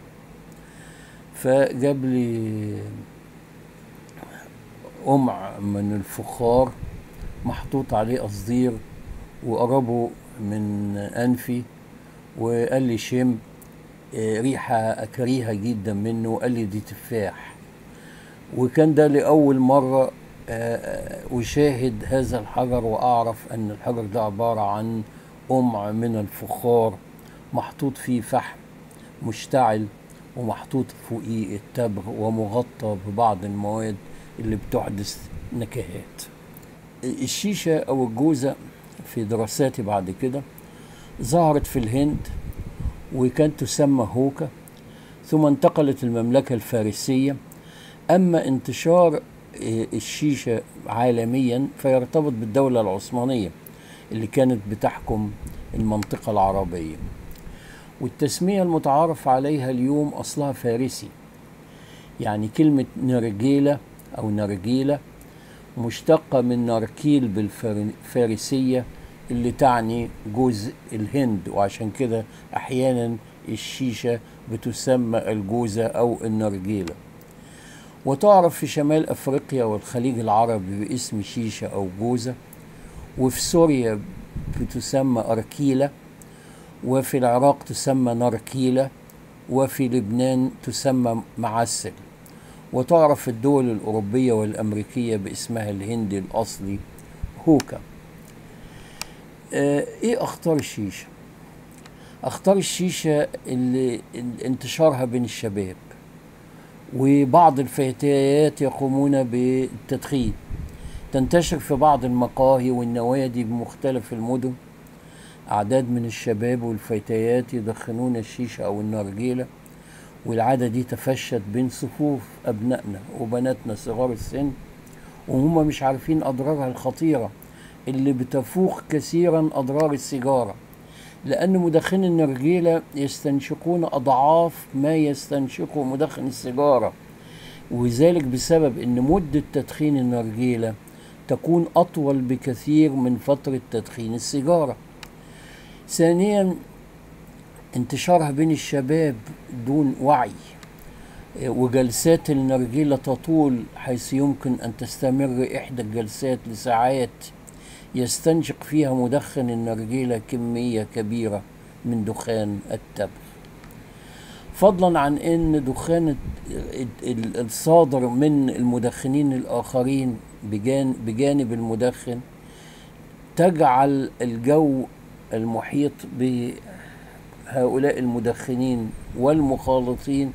فجاب لي قمع من الفخار محطوط عليه قصدير وقربه من أنفي وقال لي شم آه، ريحة كريهة جدا منه وقال لي دي تفاح وكان ده لأول مرة آه، آه، أشاهد هذا الحجر وأعرف أن الحجر ده عبارة عن قمع من الفخار محطوط فيه فحم مشتعل ومحطوط فوقيه التبغ ومغطى ببعض المواد اللي بتحدث نكهات الشيشة أو الجوزة في دراساتي بعد كده ظهرت في الهند وكانت تسمى هوكا ثم انتقلت المملكة الفارسية أما انتشار آه، الشيشة عالميا فيرتبط بالدولة العثمانية اللي كانت بتحكم المنطقة العربية والتسمية المتعارف عليها اليوم أصلها فارسي يعني كلمة نرجيلة أو نرجيلة مشتقة من نركيل بالفارسية اللي تعني جوز الهند وعشان كده أحيانا الشيشة بتسمى الجوزة أو النرجيلة وتعرف في شمال أفريقيا والخليج العربي باسم شيشة أو جوزة وفي سوريا بتسمى أركيلة وفي العراق تسمى نركيلة وفي لبنان تسمى معسل وتعرف في الدول الأوروبية والأمريكية باسمها الهندي الأصلي هوكا آه، إيه أخطار الشيشة؟ أخطار الشيشة اللي انتشارها بين الشباب وبعض الفتيات يقومون بالتدخين تنتشر في بعض المقاهي والنوادي بمختلف المدن أعداد من الشباب والفتيات يدخنون الشيشة أو النرجيلة والعادة دي تفشت بين صفوف أبنائنا وبناتنا صغار السن وهم مش عارفين أضرارها الخطيرة اللي بتفوق كثيرا أضرار السيجارة لأن مدخن النرجيلة يستنشقون أضعاف ما يستنشقه مدخن السيجارة وذلك بسبب أن مدة تدخين النرجيلة تكون أطول بكثير من فترة تدخين السيجارة ثانيا انتشارها بين الشباب دون وعي وجلسات النرجيلة تطول حيث يمكن أن تستمر إحدى الجلسات لساعات يستنشق فيها مدخن النرجيلة كمية كبيرة من دخان التبغ فضلا عن ان دخان الصادر من المدخنين الاخرين بجانب المدخن تجعل الجو المحيط بهؤلاء المدخنين والمخالطين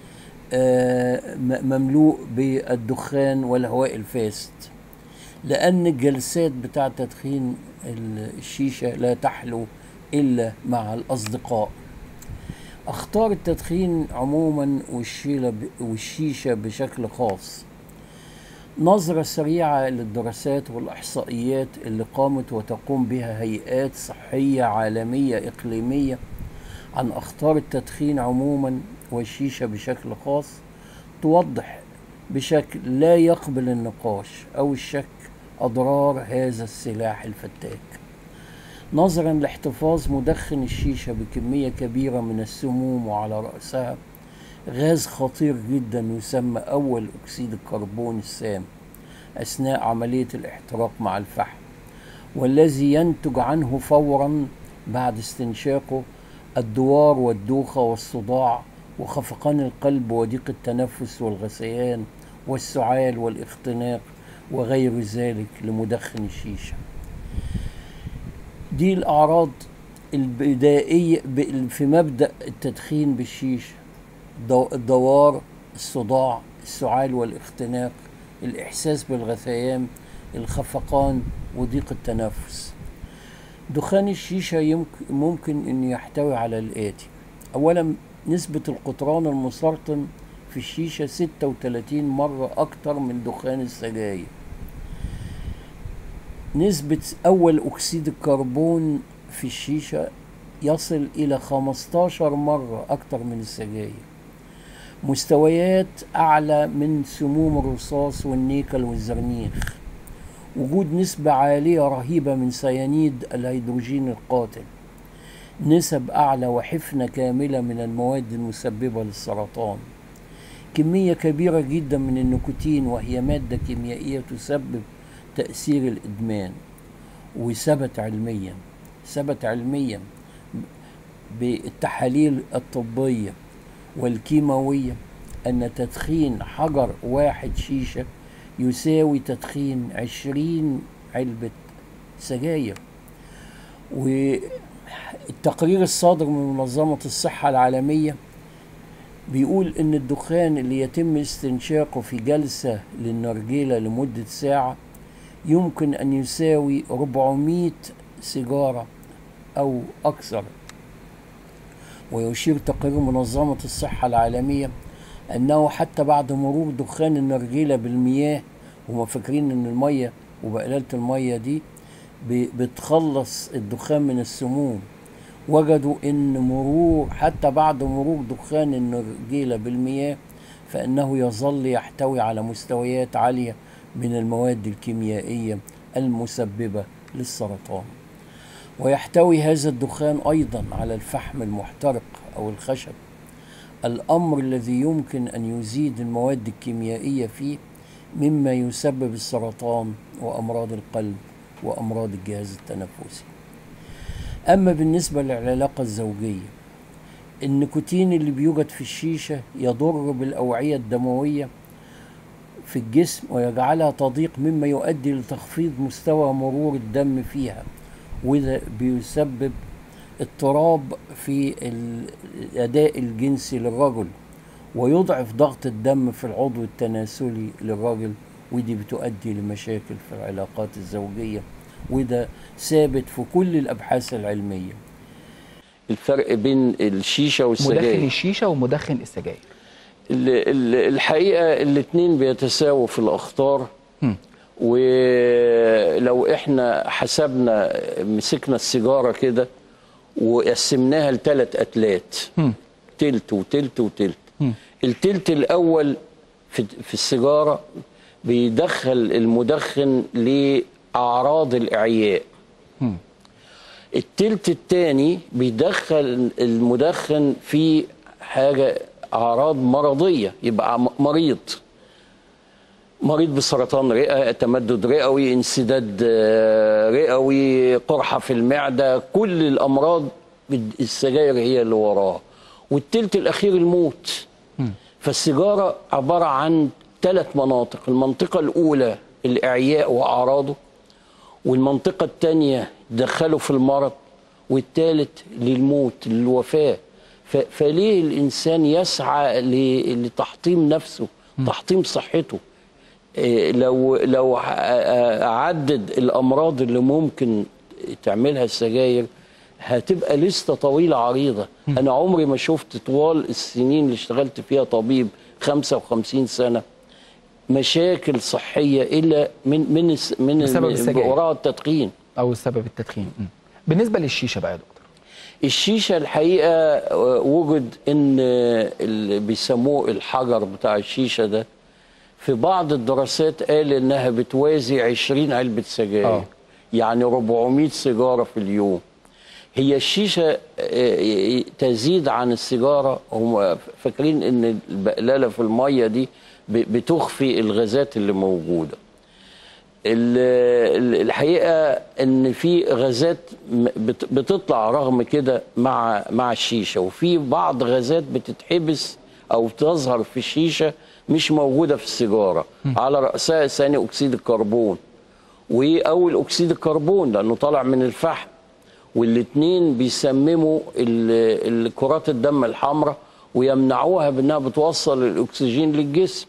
آه، مملوء بالدخان والهواء الفاسد لأن الجلسات بتاع تدخين الشيشة لا تحلو إلا مع الأصدقاء أخطار التدخين عموما والشيشة بشكل خاص نظرة سريعة للدراسات والإحصائيات اللي قامت وتقوم بها هيئات صحية عالمية إقليمية عن أخطار التدخين عموما والشيشة بشكل خاص توضح بشكل لا يقبل النقاش أو الشك أضرار هذا السلاح الفتاك نظرا لاحتفاظ مدخن الشيشة بكمية كبيرة من السموم وعلى رأسها غاز خطير جدا يسمى أول أكسيد الكربون السام أثناء عملية الاحتراق مع الفحم والذي ينتج عنه فورا بعد استنشاقه الدوار والدوخة والصداع وخفقان القلب وضيق التنفس والغثيان والسعال والاختناق وغير ذلك لمدخن الشيشة دي الأعراض البدائية في مبدأ التدخين بالشيشة الدوار الصداع السعال والاختناق الإحساس بالغثيان الخفقان وضيق التنفس دخان الشيشة يمكن ممكن أن يحتوي على الآتي أولا نسبة القطران المسرطن في الشيشة 36 مرة أكتر من دخان السجاير نسبة أول أكسيد الكربون في الشيشة يصل إلى 15 مرة أكتر من السجاير مستويات أعلى من سموم الرصاص والنيكل والزرنيخ وجود نسبة عالية رهيبة من سيانيد الهيدروجين القاتل نسب أعلى وحفنة كاملة من المواد المسببة للسرطان كمية كبيرة جدا من النيكوتين وهي مادة كيميائية تسبب تأثير الإدمان وثبت علميا ثبت علميا بالتحاليل الطبية والكيماوية أن تدخين حجر واحد شيشة يساوي تدخين عشرين علبة سجاير والتقرير الصادر من منظمة الصحة العالمية بيقول ان الدخان اللي يتم استنشاقه في جلسة للنرجيلة لمدة ساعة يمكن ان يساوي 400 سيجارة او اكثر ويشير تقرير منظمة الصحة العالمية انه حتى بعد مرور دخان النرجيلة بالمياه هم فاكرين ان المية وبقلالة المية دي ب- بتخلص الدخان من السموم وجدوا ان مرور حتى بعد مرور دخان النرجيلة بالمياه فانه يظل يحتوي على مستويات عالية من المواد الكيميائية المسببة للسرطان ويحتوي هذا الدخان ايضا على الفحم المحترق او الخشب الامر الذي يمكن ان يزيد المواد الكيميائية فيه مما يسبب السرطان وامراض القلب وامراض الجهاز التنفسي أما بالنسبة للعلاقة الزوجية النيكوتين اللي بيوجد في الشيشة يضر بالأوعية الدموية في الجسم ويجعلها تضيق مما يؤدي لتخفيض مستوى مرور الدم فيها وده بيسبب اضطراب في الأداء الجنسي للرجل ويضعف ضغط الدم في العضو التناسلي للرجل ودي بتؤدي لمشاكل في العلاقات الزوجية وده ثابت في كل الأبحاث العلمية الفرق بين الشيشه مدخن والسجاير الشيشه ومدخن السجاير ال- ال- الحقيقه الاثنين بيتساووا في الاخطار مم. ولو احنا حسبنا مسكنا السيجاره كده وقسمناها لثلاث اتلات مم. تلت وتلت وتلت مم. التلت الاول في في السيجاره بيدخل المدخن لاعراض الاعياء مم. التلت الثاني بيدخل المدخن في حاجه اعراض مرضيه يبقى م- مريض مريض بسرطان رئه تمدد رئوي انسداد آه، رئوي قرحه في المعده كل الامراض بد- السجاير هي اللي وراها والتلت الاخير الموت فالسيجاره عباره عن ثلاث مناطق المنطقه الاولى الاعياء واعراضه والمنطقة الثانية دخلوا في المرض والثالث للموت للوفاة ف- فليه الإنسان يسعى ل- لتحطيم نفسه تحطيم صحته إيه، لو لو ع- عدد الأمراض اللي ممكن تعملها السجاير هتبقى لستة طويلة عريضة أنا عمري ما شفت طوال السنين اللي اشتغلت فيها طبيب 55 سنة مشاكل صحية إلا من من الس- من بسبب السجاير. وراء التدخين او سبب التدخين مم. بالنسبه للشيشه بقى يا دكتور الشيشة الحقيقة آه، وجد ان آه، اللي بيسموه الحجر بتاع الشيشة ده في بعض الدراسات قال انها بتوازي 20 علبة سجاير آه. يعني 400 سيجارة في اليوم هي الشيشة آه، تزيد عن السيجارة هم فاكرين ان البقلالة في المية دي ب- بتخفي الغازات اللي موجودة ال- ال- الحقيقه ان في غازات م- بت- بتطلع رغم كده مع مع الشيشه وفي بعض غازات بتتحبس او تظهر في الشيشه مش موجوده في السيجاره على راسها ثاني اكسيد الكربون واول اكسيد الكربون لانه طالع من الفحم والاثنين بيسمموا ال- ال- كرات الدم الحمراء ويمنعوها بانها بتوصل الاكسجين للجسم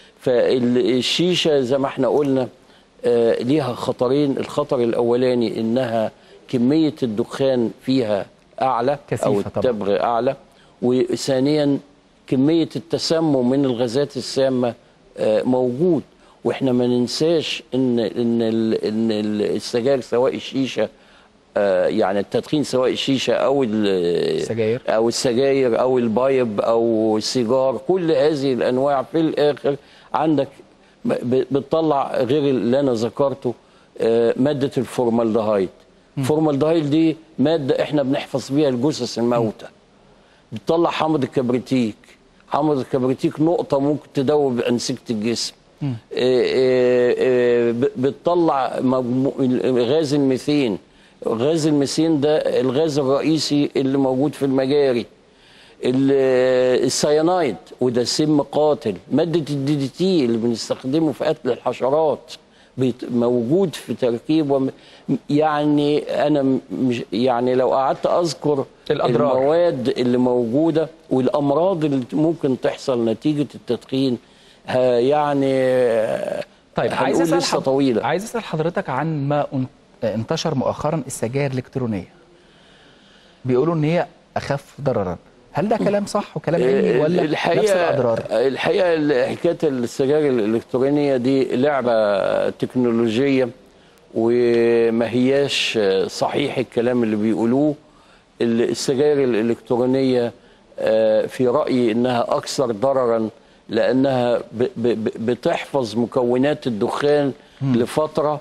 فالشيشه زي ما احنا قلنا آه، ليها خطرين الخطر الاولاني انها كميه الدخان فيها اعلى كثيفة او طبعاً. التبغ اعلى وثانيا كميه التسمم من الغازات السامه آه، موجود واحنا ما ننساش ان ان ال- ان ال- السجاير سواء الشيشه آه، يعني التدخين سواء الشيشه او ال- السجاير. او السجاير او البايب او السيجار كل هذه الانواع في الاخر عندك ب- بتطلع غير اللي انا ذكرته آه، ماده الفورمالدهايد الفورمالدهايد دي ماده احنا بنحفظ بيها الجثث الموتى بتطلع حامض الكبريتيك حامض الكبريتيك نقطه ممكن تدوب انسجه الجسم آه، آه، آه، ب- بتطلع مجمو- غاز الميثين غاز الميثين ده الغاز الرئيسي اللي موجود في المجاري ال- السيانايد وده سم قاتل مادة الدي دي تي اللي بنستخدمه في قتل الحشرات بيت- موجود في تركيب وم يعني انا م- مش يعني لو قعدت اذكر الأضرار. المواد اللي موجوده والامراض اللي ممكن تحصل نتيجه التدخين ها يعني طيب عايز هنقول اسال لسه حض- طويله عايز اسال حضرتك عن ما ان- انتشر مؤخرا السجاير الالكترونيه بيقولوا ان هي اخف ضررا هل ده كلام صح وكلام علمي ولا نفس الاضرار الحقيقه حكايه السجاير الالكترونيه دي لعبه تكنولوجيه وما هياش صحيح الكلام اللي بيقولوه السجاير الالكترونيه آه، في رايي انها اكثر ضررا لانها ب- ب- ب- بتحفظ مكونات الدخان لفتره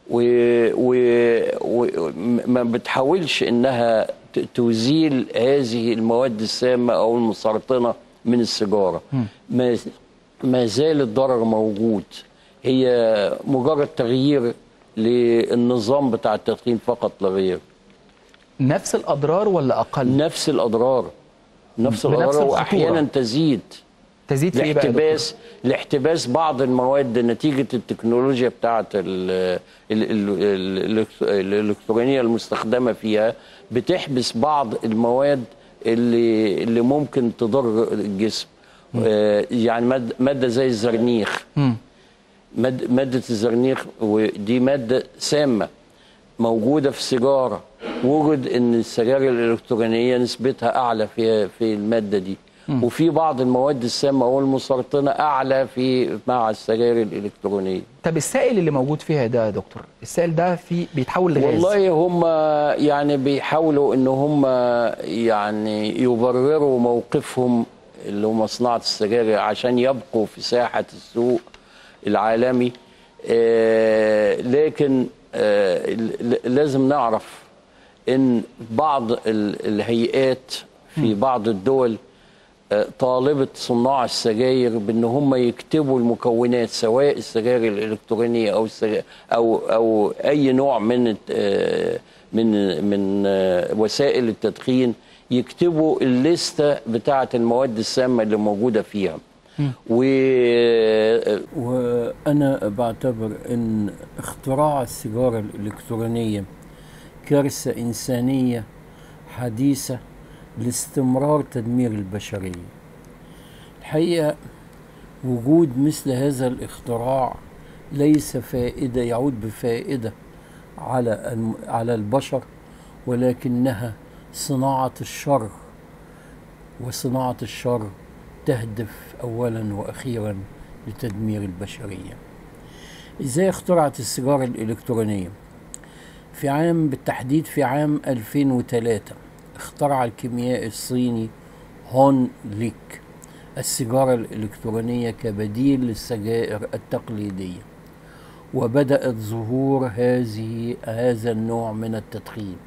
وما بتحاولش انها ت- تزيل هذه المواد السامه او المسرطنه من السيجاره ما ما زال الضرر موجود هي مجرد تغيير للنظام بتاع التدخين فقط لا غير نفس الاضرار ولا اقل نفس الاضرار نفس بنفس الاضرار الخطورة. واحيانا تزيد تزيد في ايه بقى يا دكتور؟ لاحتباس لاحتباس بعض المواد نتيجه التكنولوجيا بتاعه ال- ال- ال- ال- الالكترونيه المستخدمه فيها بتحبس بعض المواد اللي اللي ممكن تضر الجسم آه، يعني ماد- ماده زي الزرنيخ مم. ماد- مادة الزرنيخ ودي مادة سامة موجودة في السيجارة وجد ان السجائر الالكترونية نسبتها اعلى في في المادة دي وفي بعض المواد السامة والمسرطنة اعلى في مع السجائر الالكترونية طب السائل اللي موجود فيها ده يا دكتور السائل ده في بيتحول لغاز والله هم يعني بيحاولوا ان هم يعني يبرروا موقفهم اللي هم صناعه السجاير عشان يبقوا في ساحه السوق العالمي آه، لكن آه، ل- لازم نعرف ان بعض ال- الهيئات في بعض الدول آه، طالبت صناع السجاير بان هم يكتبوا المكونات سواء السجاير الالكترونيه او السجاير او او اي نوع من الت- آه، من من آه، وسائل التدخين يكتبوا الليسته بتاعه المواد السامه اللي موجوده فيها و آه، وأنا بعتبر أن اختراع السيجارة الإلكترونية كارثة إنسانية حديثة لاستمرار تدمير البشرية الحقيقة وجود مثل هذا الاختراع ليس فائدة يعود بفائدة على الم- على البشر ولكنها صناعة الشر وصناعة الشر تهدف أولا وأخيرا لتدمير البشرية إزاي اخترعت السيجارة الإلكترونية؟ في عام بالتحديد في عام 2003 اخترع الكيميائي الصيني هون ليك السيجارة الإلكترونية كبديل للسجائر التقليدية وبدأت ظهور هذه هذا النوع من التدخين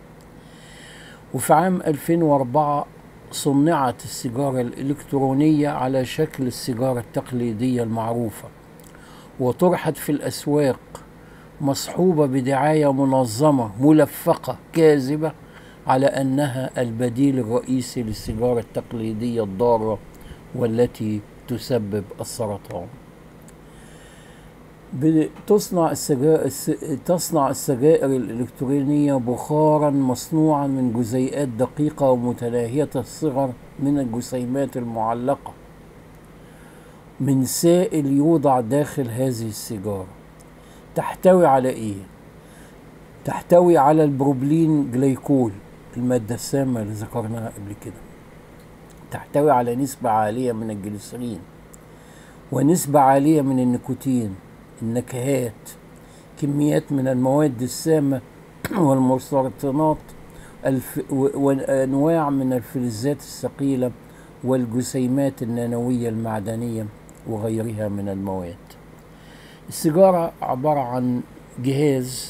وفي عام 2004 صنعت السيجارة الإلكترونية على شكل السيجارة التقليدية المعروفة وطرحت في الأسواق مصحوبة بدعاية منظمة ملفقة كاذبة على أنها البديل الرئيسي للسيجارة التقليدية الضارة والتي تسبب السرطان تصنع السجائر تصنع السجائر الإلكترونية بخارا مصنوعا من جزيئات دقيقة ومتناهية الصغر من الجسيمات المعلقة من سائل يوضع داخل هذه السيجارة تحتوي على إيه؟ تحتوي على البروبلين جليكول المادة السامة اللي ذكرناها قبل كده تحتوي على نسبة عالية من الجليسرين ونسبة عالية من النيكوتين النكهات كميات من المواد السامة والمسرطنات الف... وأنواع من الفلزات الثقيلة والجسيمات النانوية المعدنية وغيرها من المواد السيجارة عبارة عن جهاز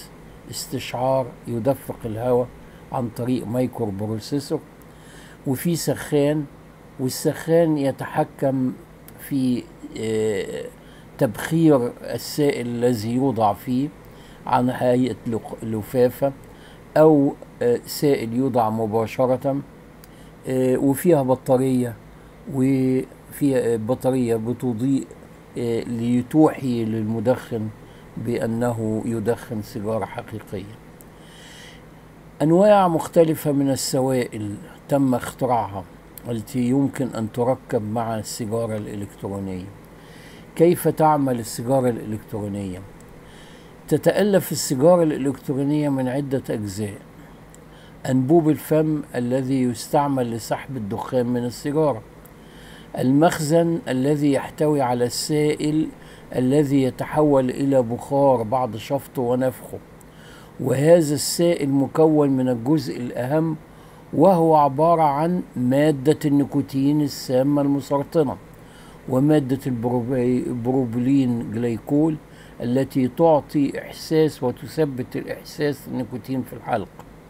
استشعار يدفق الهواء عن طريق مايكرو بروسيسور وفي سخان والسخان يتحكم في آه، تبخير السائل الذي يوضع فيه عن هيئة لق- لفافة أو آه، سائل يوضع مباشرة آه، وفيها بطارية وفيها بطارية بتضيء آه، لتوحي للمدخن بأنه يدخن سيجارة حقيقية أنواع مختلفة من السوائل تم اختراعها التي يمكن أن تركب مع السيجارة الإلكترونية كيف تعمل السيجارة الإلكترونية؟ تتألف السيجارة الإلكترونية من عدة أجزاء أنبوب الفم الذي يستعمل لسحب الدخان من السيجارة المخزن الذي يحتوي على السائل الذي يتحول إلى بخار بعد شفطه ونفخه وهذا السائل مكون من الجزء الأهم وهو عبارة عن مادة النيكوتين السامة المسرطنة ومادة البروبي- البروبلين جليكول التي تعطي إحساس وتثبت الإحساس النيكوتين في الحلق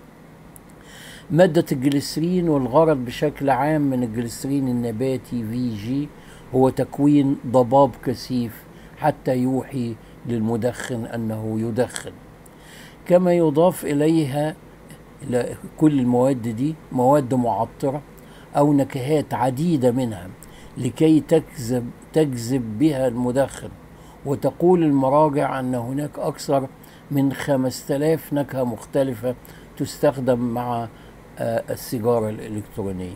مادة الجليسرين والغرض بشكل عام من الجليسرين النباتي في جي هو تكوين ضباب كثيف حتى يوحي للمدخن أنه يدخن كما يضاف إليها إلى كل المواد دي مواد معطرة أو نكهات عديدة منها لكي تجذب تجذب بها المدخن وتقول المراجع أن هناك أكثر من 5000 نكهة مختلفة تستخدم مع آه، السيجارة الإلكترونية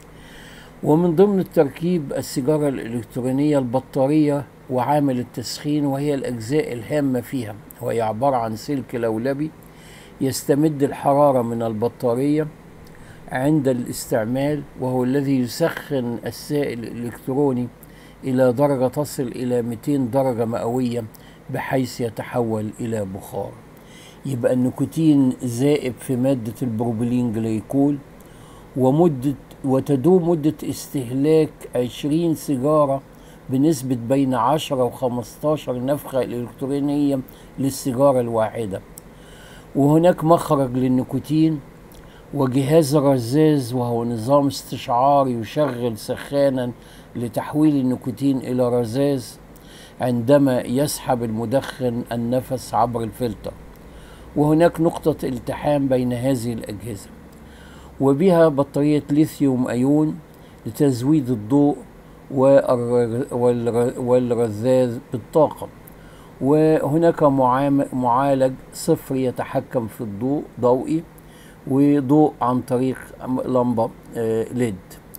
ومن ضمن التركيب السيجارة الإلكترونية البطارية وعامل التسخين وهي الأجزاء الهامة فيها وهي عبارة عن سلك لولبي يستمد الحرارة من البطارية عند الاستعمال وهو الذي يسخن السائل الإلكتروني إلى درجة تصل إلى 200 درجة مئوية بحيث يتحول إلى بخار يبقى النيكوتين زائب في مادة البروبلين جليكول ومدة وتدوم مدة استهلاك 20 سيجارة بنسبة بين 10 و 15 نفخة إلكترونية للسيجارة الواحدة وهناك مخرج للنيكوتين وجهاز رزاز وهو نظام استشعار يشغل سخانا لتحويل النيكوتين إلى رزاز عندما يسحب المدخن النفس عبر الفلتر وهناك نقطة التحام بين هذه الأجهزة وبها بطارية ليثيوم أيون لتزويد الضوء والر- والر- والرذاذ بالطاقة وهناك معام- معالج صفري يتحكم في الضوء ضوئي وضوء عن طريق لمبة آه، ليد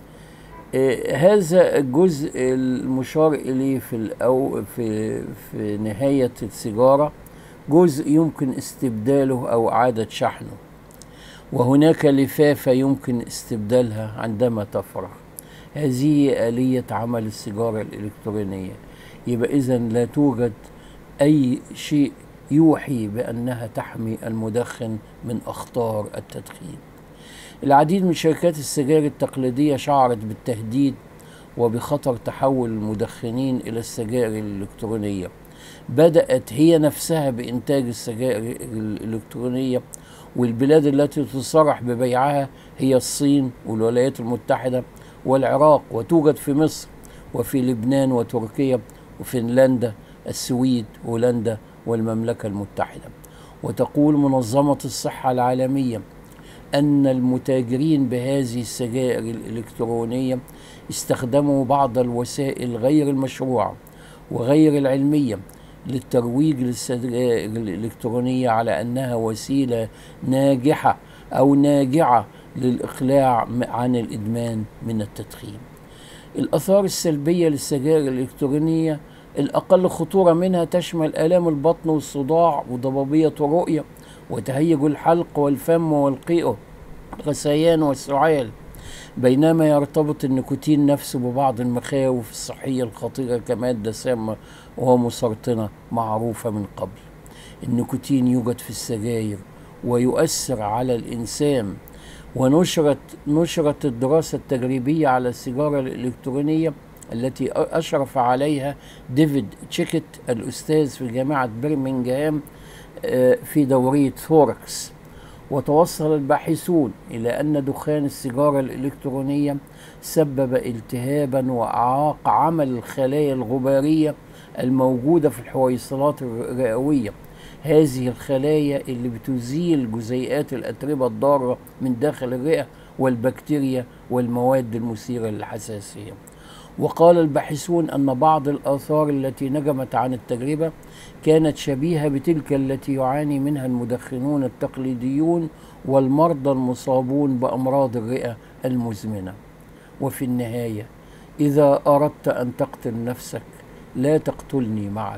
آه، هذا الجزء المشار إليه في الأو في في نهاية السيجارة جزء يمكن استبداله أو إعادة شحنه وهناك لفافة يمكن استبدالها عندما تفرغ هذه آلية عمل السيجارة الإلكترونية يبقى إذا لا توجد أي شيء يوحي بأنها تحمي المدخن من أخطار التدخين العديد من شركات السجائر التقليدية شعرت بالتهديد وبخطر تحول المدخنين إلى السجائر الإلكترونية بدأت هي نفسها بإنتاج السجائر الإلكترونية والبلاد التي تصرح ببيعها هي الصين والولايات المتحدة والعراق وتوجد في مصر وفي لبنان وتركيا وفنلندا السويد هولندا والمملكة المتحدة وتقول منظمة الصحة العالمية أن المتاجرين بهذه السجائر الإلكترونية استخدموا بعض الوسائل غير المشروعة وغير العلمية للترويج للسجائر الإلكترونية على أنها وسيلة ناجحة أو ناجعة للإقلاع عن الإدمان من التدخين الآثار السلبية للسجائر الإلكترونية الأقل خطورة منها تشمل آلام البطن والصداع وضبابية الرؤية وتهيج الحلق والفم والقيء غثيان والسعال بينما يرتبط النيكوتين نفسه ببعض المخاوف الصحية الخطيرة كمادة سامة ومسرطنة معروفة من قبل النيكوتين يوجد في السجاير ويؤثر على الإنسان ونشرت نشرت الدراسة التجريبية على السيجارة الإلكترونية التي أشرف عليها ديفيد تشيكت الأستاذ في جامعة برمنغهام آه، في دورية ثوركس وتوصل الباحثون إلى أن دخان السيجارة الإلكترونية سبب التهابا وأعاق عمل الخلايا الغبارية الموجودة في الحويصلات الرئوية هذه الخلايا اللي بتزيل جزيئات الأتربة الضارة من داخل الرئة والبكتيريا والمواد المثيرة للحساسية وقال الباحثون أن بعض الآثار التي نجمت عن التجربة كانت شبيهة بتلك التي يعاني منها المدخنون التقليديون والمرضى المصابون بأمراض الرئة المزمنة وفي النهاية إذا أردت أن تقتل نفسك لا تقتلني معك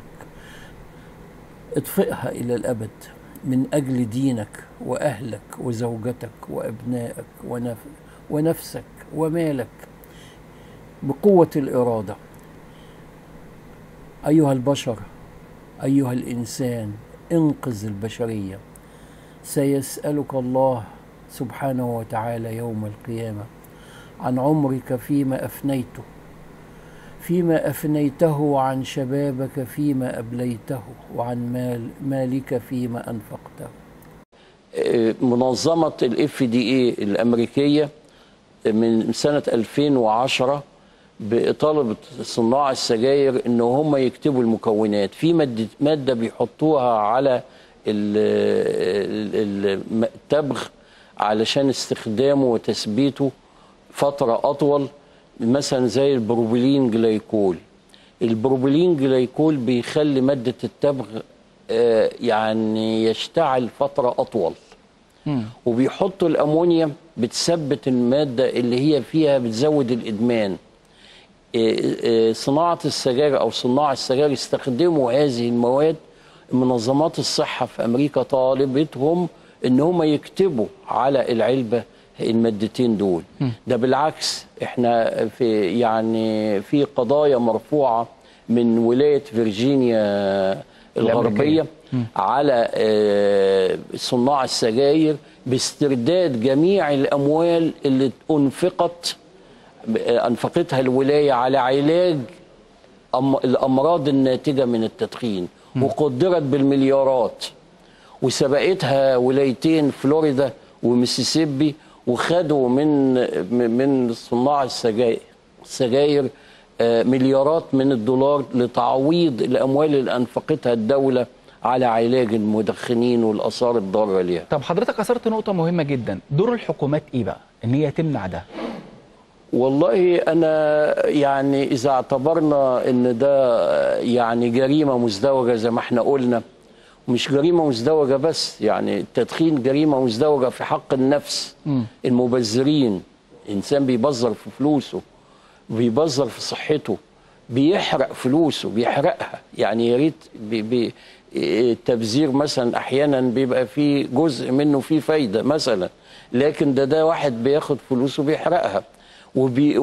اطفئها إلى الأبد من أجل دينك وأهلك وزوجتك وأبنائك ونف ونفسك ومالك بقوة الإرادة أيها البشر أيها الإنسان انقذ البشرية سيسألك الله سبحانه وتعالى يوم القيامة عن عمرك فيما أفنيته فيما أفنيته عن شبابك فيما أبليته وعن مال مالك فيما أنفقته منظمة الاف دي اي الامريكيه من سنه 2010 بطلب صناع السجاير ان هم يكتبوا المكونات في ماده ماده بيحطوها على ال- ال- التبغ علشان استخدامه وتثبيته فتره اطول مثلا زي البروبيلين جلايكول البروبيلين جلايكول بيخلي ماده التبغ آه، يعني يشتعل فتره اطول وبيحطوا الامونيوم بتثبت الماده اللي هي فيها بتزود الادمان إيه إيه صناعه السجاير او صناع السجاير يستخدموا هذه المواد منظمات الصحه في امريكا طالبتهم ان هم يكتبوا على العلبه المادتين دول ده بالعكس احنا في يعني في قضايا مرفوعه من ولايه فيرجينيا الغربيه على آه، صناع السجاير باسترداد جميع الاموال اللي انفقت انفقتها الولايه على علاج أم- الامراض الناتجه من التدخين وقدرت بالمليارات وسبقتها ولايتين فلوريدا وميسيسيبي وخدوا من من صناع السجاير السجاير آه، مليارات من الدولار لتعويض الاموال اللي انفقتها الدوله على علاج المدخنين والاثار الضاره ليها طب حضرتك اثرت نقطه مهمه جدا دور الحكومات ايه بقى ان هي تمنع ده والله انا يعني اذا اعتبرنا ان ده يعني جريمه مزدوجه زي ما احنا قلنا مش جريمه مزدوجه بس يعني التدخين جريمه مزدوجه في حق النفس المبذرين انسان بيبذر في فلوسه بيبذر في صحته بيحرق فلوسه بيحرقها يعني يا ريت بي بي التبذير مثلا احيانا بيبقى فيه جزء منه فيه فايده مثلا لكن ده ده واحد بياخد فلوسه بيحرقها وبي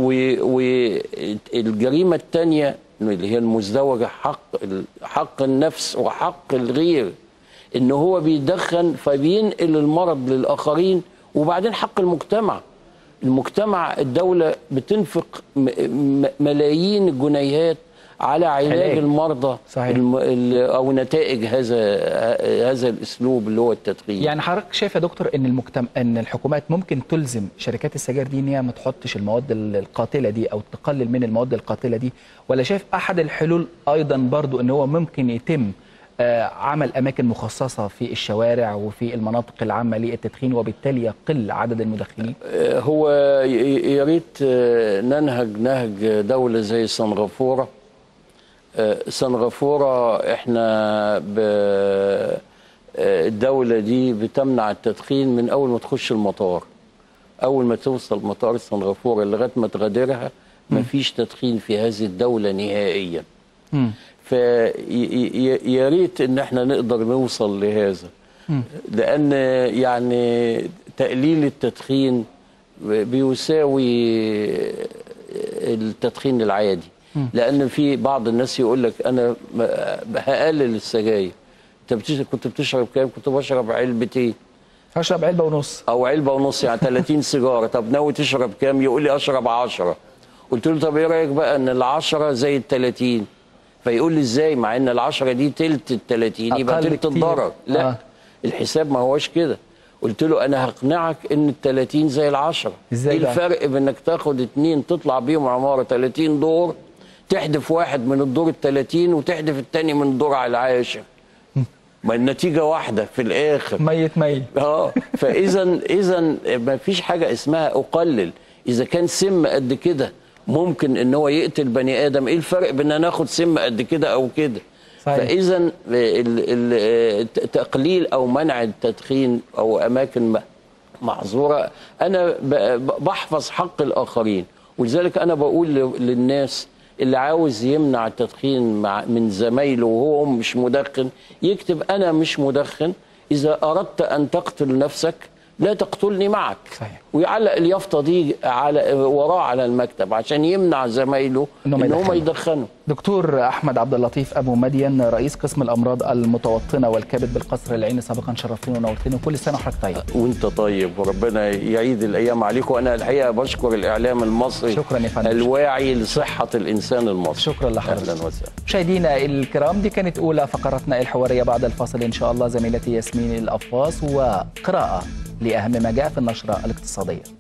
والجريمه الثانيه اللي هي المزدوجه حق ال- حق النفس وحق الغير ان هو بيدخن فبينقل المرض للاخرين وبعدين حق المجتمع المجتمع الدوله بتنفق م- م- ملايين الجنيهات على علاج علاج. المرضى صحيح. الم... ال- او نتائج هذا هذا الاسلوب اللي هو التدخين يعني حضرتك شايف يا دكتور ان المجتمع ان الحكومات ممكن تلزم شركات السجاير دي ان هي ما تحطش المواد ال- القاتله دي او تقلل من المواد القاتله دي ولا شايف احد الحلول ايضا برضو ان هو ممكن يتم آه، عمل اماكن مخصصه في الشوارع وفي المناطق العامه للتدخين وبالتالي يقل عدد المدخنين آه، هو ي- يا ريت آه، ننهج نهج دولة زي سنغافورة آه، سنغافورة احنا ب آه، الدولة دي بتمنع التدخين من أول ما تخش المطار أول ما توصل مطار سنغافورة لغاية ما تغادرها مفيش تدخين في هذه الدولة نهائيا فيا ريت ان احنا نقدر نوصل لهذا لان يعني تقليل التدخين بيساوي التدخين العادي لان في بعض الناس يقول لك انا هقلل السجاير انت بتش- كنت بتشرب كام كنت بشرب علبتين هشرب علبه ونص او علبه ونص يعني 30 سيجاره طب ناوي تشرب كام يقول لي اشرب 10 قلت له طب ايه رايك بقى ان ال10 زي ال 30 فيقول لي ازاي مع ان العشرة دي تلت ال 30 يبقى أقل تلت كتير. الضرر لا آه. آه. الحساب ما هوش كده قلت له انا هقنعك ان ال 30 زي العشرة إزاي ايه بقى؟ الفرق بين انك تاخد اتنين تطلع بيهم عماره 30 دور تحدف واحد من الدور ال 30 وتحدف التاني من الدور على العاشر ما النتيجه واحده في الاخر ميت ميت اه فاذا اذا ما فيش حاجه اسمها اقلل اذا كان سم قد كده ممكن ان هو يقتل بني ادم ايه الفرق بين ان ناخد سم قد كده او كده صحيح. فاذا ال- ال- تقليل او منع التدخين او اماكن م- معذوره انا ب- ب- بحفظ حق الاخرين ولذلك انا بقول ل- للناس اللي عاوز يمنع التدخين مع من زمايله وهو مش مدخن يكتب انا مش مدخن اذا اردت ان تقتل نفسك لا تقتلني معك صحيح. ويعلق اليافطه دي على وراه على المكتب عشان يمنع زمايله إنهم ان هم يدخنوا. يدخنوا دكتور احمد عبد اللطيف ابو مدين رئيس قسم الامراض المتوطنه والكبد بالقصر العيني سابقا شرفتني ونورتني وكل سنه وحضرتك طيب وانت طيب وربنا يعيد الايام عليك وانا الحقيقه بشكر الاعلام المصري شكراً يا فندم. الواعي لصحه الانسان المصري شكراً لحضرتك. اهلا وسهلا مشاهدينا الكرام دي كانت اولى فقراتنا الحواريه بعد الفاصل ان شاء الله زميلتي ياسمين القفاص وقراءه لاهم ما جاء في النشره الاقتصاديه